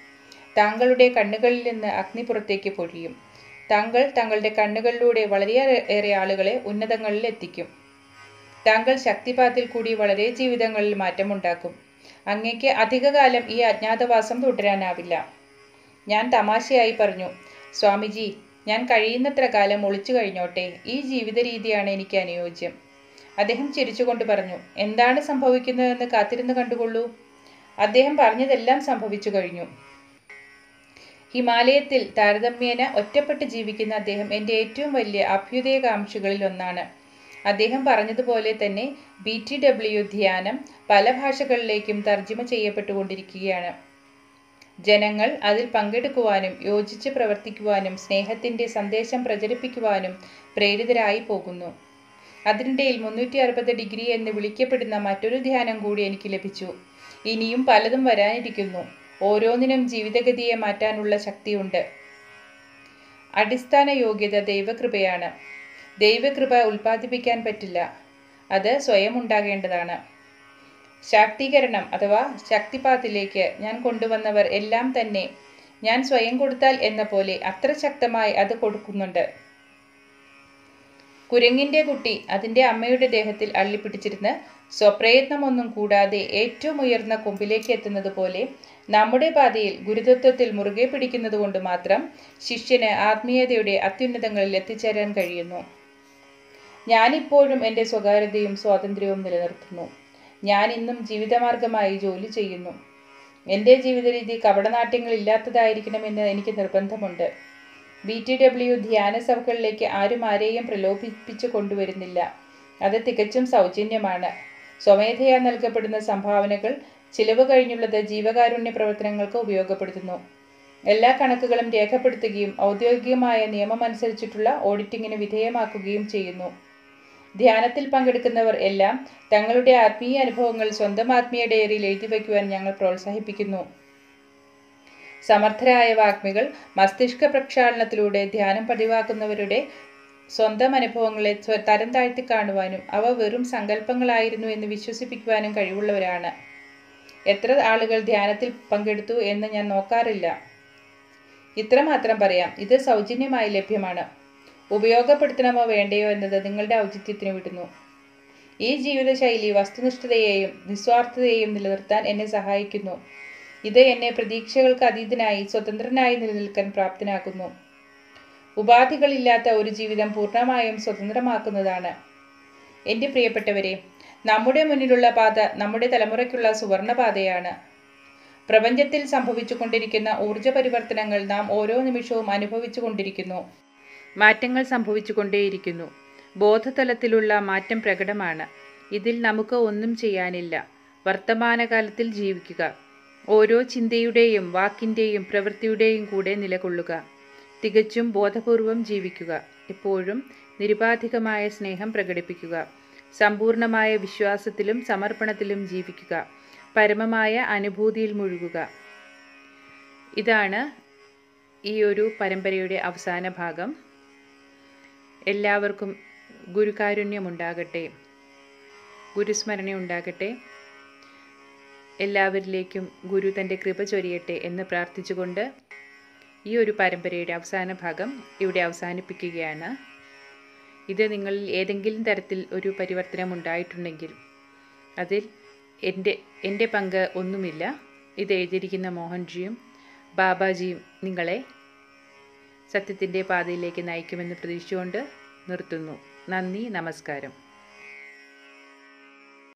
താങ്കളുടെ കണ്ണുകളിൽ നിന്ന് അഗ്നി പുറത്തേക്ക് പൊഴിയും താങ്കൾ തങ്ങളുടെ കണ്ണുകളിലൂടെ വളരെയേറെ ആളുകളെ ഉന്നതങ്ങളിൽ എത്തിക്കും താങ്കൾ ശക്തിപാത്തിൽ കൂടി വളരെ ജീവിതങ്ങളിൽ മാറ്റമുണ്ടാക്കും അങ്ങേക്ക് അധികകാലം ഈ അജ്ഞാതവാസം തുടരാനാവില്ല ഞാൻ തമാശയായി പറഞ്ഞു സ്വാമിജി ഞാൻ കഴിയുന്നത്ര കാലം ഒളിച്ചു കഴിഞ്ഞോട്ടെ ഈ ജീവിത രീതിയാണ് എനിക്ക് അനുയോജ്യം അദ്ദേഹം ചിരിച്ചുകൊണ്ട് പറഞ്ഞു എന്താണ് സംഭവിക്കുന്നതെന്ന് കാത്തിരുന്ന് കണ്ടുകൊള്ളൂ അദ്ദേഹം പറഞ്ഞതെല്ലാം സംഭവിച്ചു കഴിഞ്ഞു ഹിമാലയത്തിൽ താരതമ്യേന ഒറ്റപ്പെട്ട് ജീവിക്കുന്ന അദ്ദേഹം എൻ്റെ ഏറ്റവും വലിയ അഭ്യുദയകാംക്ഷികളിൽ ഒന്നാണ് അദ്ദേഹം പറഞ്ഞതുപോലെ തന്നെ ബി ടി ഡബ്ല്യു ധ്യാനം പല ഭാഷകളിലേക്കും തർജ്ജിമ ചെയ്യപ്പെട്ടുകൊണ്ടിരിക്കുകയാണ് ജനങ്ങൾ അതിൽ പങ്കെടുക്കുവാനും യോജിച്ച് പ്രവർത്തിക്കുവാനും സ്നേഹത്തിൻ്റെ സന്ദേശം പ്രചരിപ്പിക്കുവാനും പ്രേരിതരായി പോകുന്നു അതിനിടയിൽ മുന്നൂറ്റി അറുപത് ഡിഗ്രി എന്ന് വിളിക്കപ്പെടുന്ന മറ്റൊരു ധ്യാനം കൂടി എനിക്ക് ലഭിച്ചു ഇനിയും പലതും വരാനിരിക്കുന്നു ഓരോന്നിനും ജീവിതഗതിയെ മാറ്റാനുള്ള ശക്തിയുണ്ട് അടിസ്ഥാന യോഗ്യത ദൈവകൃപയാണ് ദൈവകൃപ ഉൽപ്പാദിപ്പിക്കാൻ പറ്റില്ല അത് സ്വയം ഉണ്ടാകേണ്ടതാണ് ശാക്തീകരണം അഥവാ ശക്തിപാത്തിലേക്ക് ഞാൻ കൊണ്ടുവന്നവർ എല്ലാം തന്നെ ഞാൻ സ്വയം കൊടുത്താൽ എന്ന പോലെ അത്ര ശക്തമായി അത് കൊടുക്കുന്നുണ്ട് കുരങ്ങിന്റെ കുട്ടി അതിന്റെ അമ്മയുടെ ദേഹത്തിൽ അള്ളിപ്പിടിച്ചിരുന്ന് സ്വപ്രയത്നമൊന്നും കൂടാതെ ഏറ്റവും ഉയർന്ന കൊമ്പിലേക്ക് എത്തുന്നത് പോലെ നമ്മുടെ പാതയിൽ ഗുരുതത്വത്തിൽ മുറുകെ പിടിക്കുന്നത് കൊണ്ട് മാത്രം ശിഷ്യന് ആത്മീയതയുടെ അത്യുന്നതങ്ങളിൽ എത്തിച്ചേരാൻ കഴിയുന്നു ഞാനിപ്പോഴും എൻ്റെ സ്വകാര്യതയും സ്വാതന്ത്ര്യവും നിലനിർത്തുന്നു ഞാൻ ഇന്നും ജീവിതമാർഗമായി ജോലി ചെയ്യുന്നു എൻ്റെ ജീവിത രീതി കപടനാട്യങ്ങളില്ലാത്തതായിരിക്കണമെന്ന് എനിക്ക് നിർബന്ധമുണ്ട് ബി ടി ഡബ്ല്യു ധ്യാന സഭകളിലേക്ക് ആരും ആരെയും പ്രലോഭിപ്പിച്ചു കൊണ്ടുവരുന്നില്ല അത് തികച്ചും സൗജന്യമാണ് സ്വമേധയാ നൽകപ്പെടുന്ന സംഭാവനകൾ ചിലവ് കഴിഞ്ഞുള്ളത് ജീവകാരുണ്യ പ്രവർത്തനങ്ങൾക്ക് ഉപയോഗപ്പെടുത്തുന്നു എല്ലാ കണക്കുകളും രേഖപ്പെടുത്തുകയും ഔദ്യോഗികമായ നിയമമനുസരിച്ചിട്ടുള്ള ഓഡിറ്റിങ്ങിന് വിധേയമാക്കുകയും ചെയ്യുന്നു ധ്യാനത്തിൽ പങ്കെടുക്കുന്നവർ എല്ലാം തങ്ങളുടെ ആത്മീയ അനുഭവങ്ങൾ സ്വന്തം ആത്മീയ ഡയറിയിൽ എഴുതി വയ്ക്കുവാൻ ഞങ്ങൾ പ്രോത്സാഹിപ്പിക്കുന്നു സമർത്ഥരായ വാഗ്മികൾ മസ്തിഷ്ക പ്രക്ഷാളനത്തിലൂടെ ധ്യാനം പതിവാക്കുന്നവരുടെ സ്വന്തം അനുഭവങ്ങളെ തരം താഴ്ത്തി കാണുവാനും അവ വെറും സങ്കല്പങ്ങളായിരുന്നു എന്ന് വിശ്വസിപ്പിക്കുവാനും കഴിവുള്ളവരാണ് എത്ര ആളുകൾ ധ്യാനത്തിൽ പങ്കെടുത്തു എന്ന് ഞാൻ നോക്കാറില്ല ഇത്രമാത്രം പറയാം ഇത് സൗജന്യമായി ലഭ്യമാണ് ഉപയോഗപ്പെടുത്തണമോ വേണ്ടയോ എന്നത് നിങ്ങളുടെ ഔചിത്യത്തിന് വിടുന്നു ഈ ജീവിതശൈലി വസ്തുനിഷ്ഠതയെയും നിസ്വാർത്ഥതയെയും നിലനിർത്താൻ എന്നെ സഹായിക്കുന്നു ഇത് എന്നെ പ്രതീക്ഷകൾക്ക് അതീതനായി സ്വതന്ത്രനായി നിലനിൽക്കാൻ പ്രാപ്തനാക്കുന്നു ഉപാധികളില്ലാത്ത ഒരു ജീവിതം പൂർണ്ണമായും സ്വതന്ത്രമാക്കുന്നതാണ് എൻ്റെ പ്രിയപ്പെട്ടവരെ നമ്മുടെ മുന്നിലുള്ള പാത നമ്മുടെ തലമുറയ്ക്കുള്ള സുവർണപാതയാണ് പ്രപഞ്ചത്തിൽ സംഭവിച്ചുകൊണ്ടിരിക്കുന്ന ഊർജ പരിവർത്തനങ്ങൾ നാം ഓരോ നിമിഷവും അനുഭവിച്ചുകൊണ്ടിരിക്കുന്നു മാറ്റങ്ങൾ സംഭവിച്ചുകൊണ്ടേയിരിക്കുന്നു ബോധതലത്തിലുള്ള മാറ്റം പ്രകടമാണ് ഇതിൽ നമുക്ക് ഒന്നും ചെയ്യാനില്ല വർത്തമാനകാലത്തിൽ ജീവിക്കുക ഓരോ ചിന്തയുടെയും വാക്കിൻ്റെയും പ്രവൃത്തിയുടെയും കൂടെ നിലകൊള്ളുക തികച്ചും ബോധപൂർവം ജീവിക്കുക എപ്പോഴും നിരുപാധികമായ സ്നേഹം പ്രകടിപ്പിക്കുക സമ്പൂർണമായ വിശ്വാസത്തിലും സമർപ്പണത്തിലും ജീവിക്കുക പരമമായ അനുഭൂതിയിൽ മുഴുകുക ഇതാണ് ഈ ഒരു പരമ്പരയുടെ അവസാന ഭാഗം എല്ലാവർക്കും ഗുരുകാരുണ്യമുണ്ടാകട്ടെ ഗുരുസ്മരണ ഉണ്ടാകട്ടെ എല്ലാവരിലേക്കും ഗുരു തൻ്റെ കൃപ ചൊരിയട്ടെ എന്ന് പ്രാർത്ഥിച്ചുകൊണ്ട് ഈ ഒരു പരമ്പരയുടെ അവസാന ഭാഗം ഇവിടെ അവസാനിപ്പിക്കുകയാണ് ഇത് നിങ്ങളിൽ ഏതെങ്കിലും തരത്തിൽ ഒരു പരിവർത്തനം ഉണ്ടായിട്ടുണ്ടെങ്കിൽ അതിൽ എൻ്റെ എൻ്റെ പങ്ക് ഒന്നുമില്ല ഇത് എഴുതിയിരിക്കുന്ന മോഹൻജിയും ബാബാജിയും നിങ്ങളെ സത്യത്തിൻ്റെ പാതയിലേക്ക് നയിക്കുമെന്ന് പ്രതീക്ഷിച്ചുകൊണ്ട് നിർത്തുന്നു നന്ദി നമസ്കാരം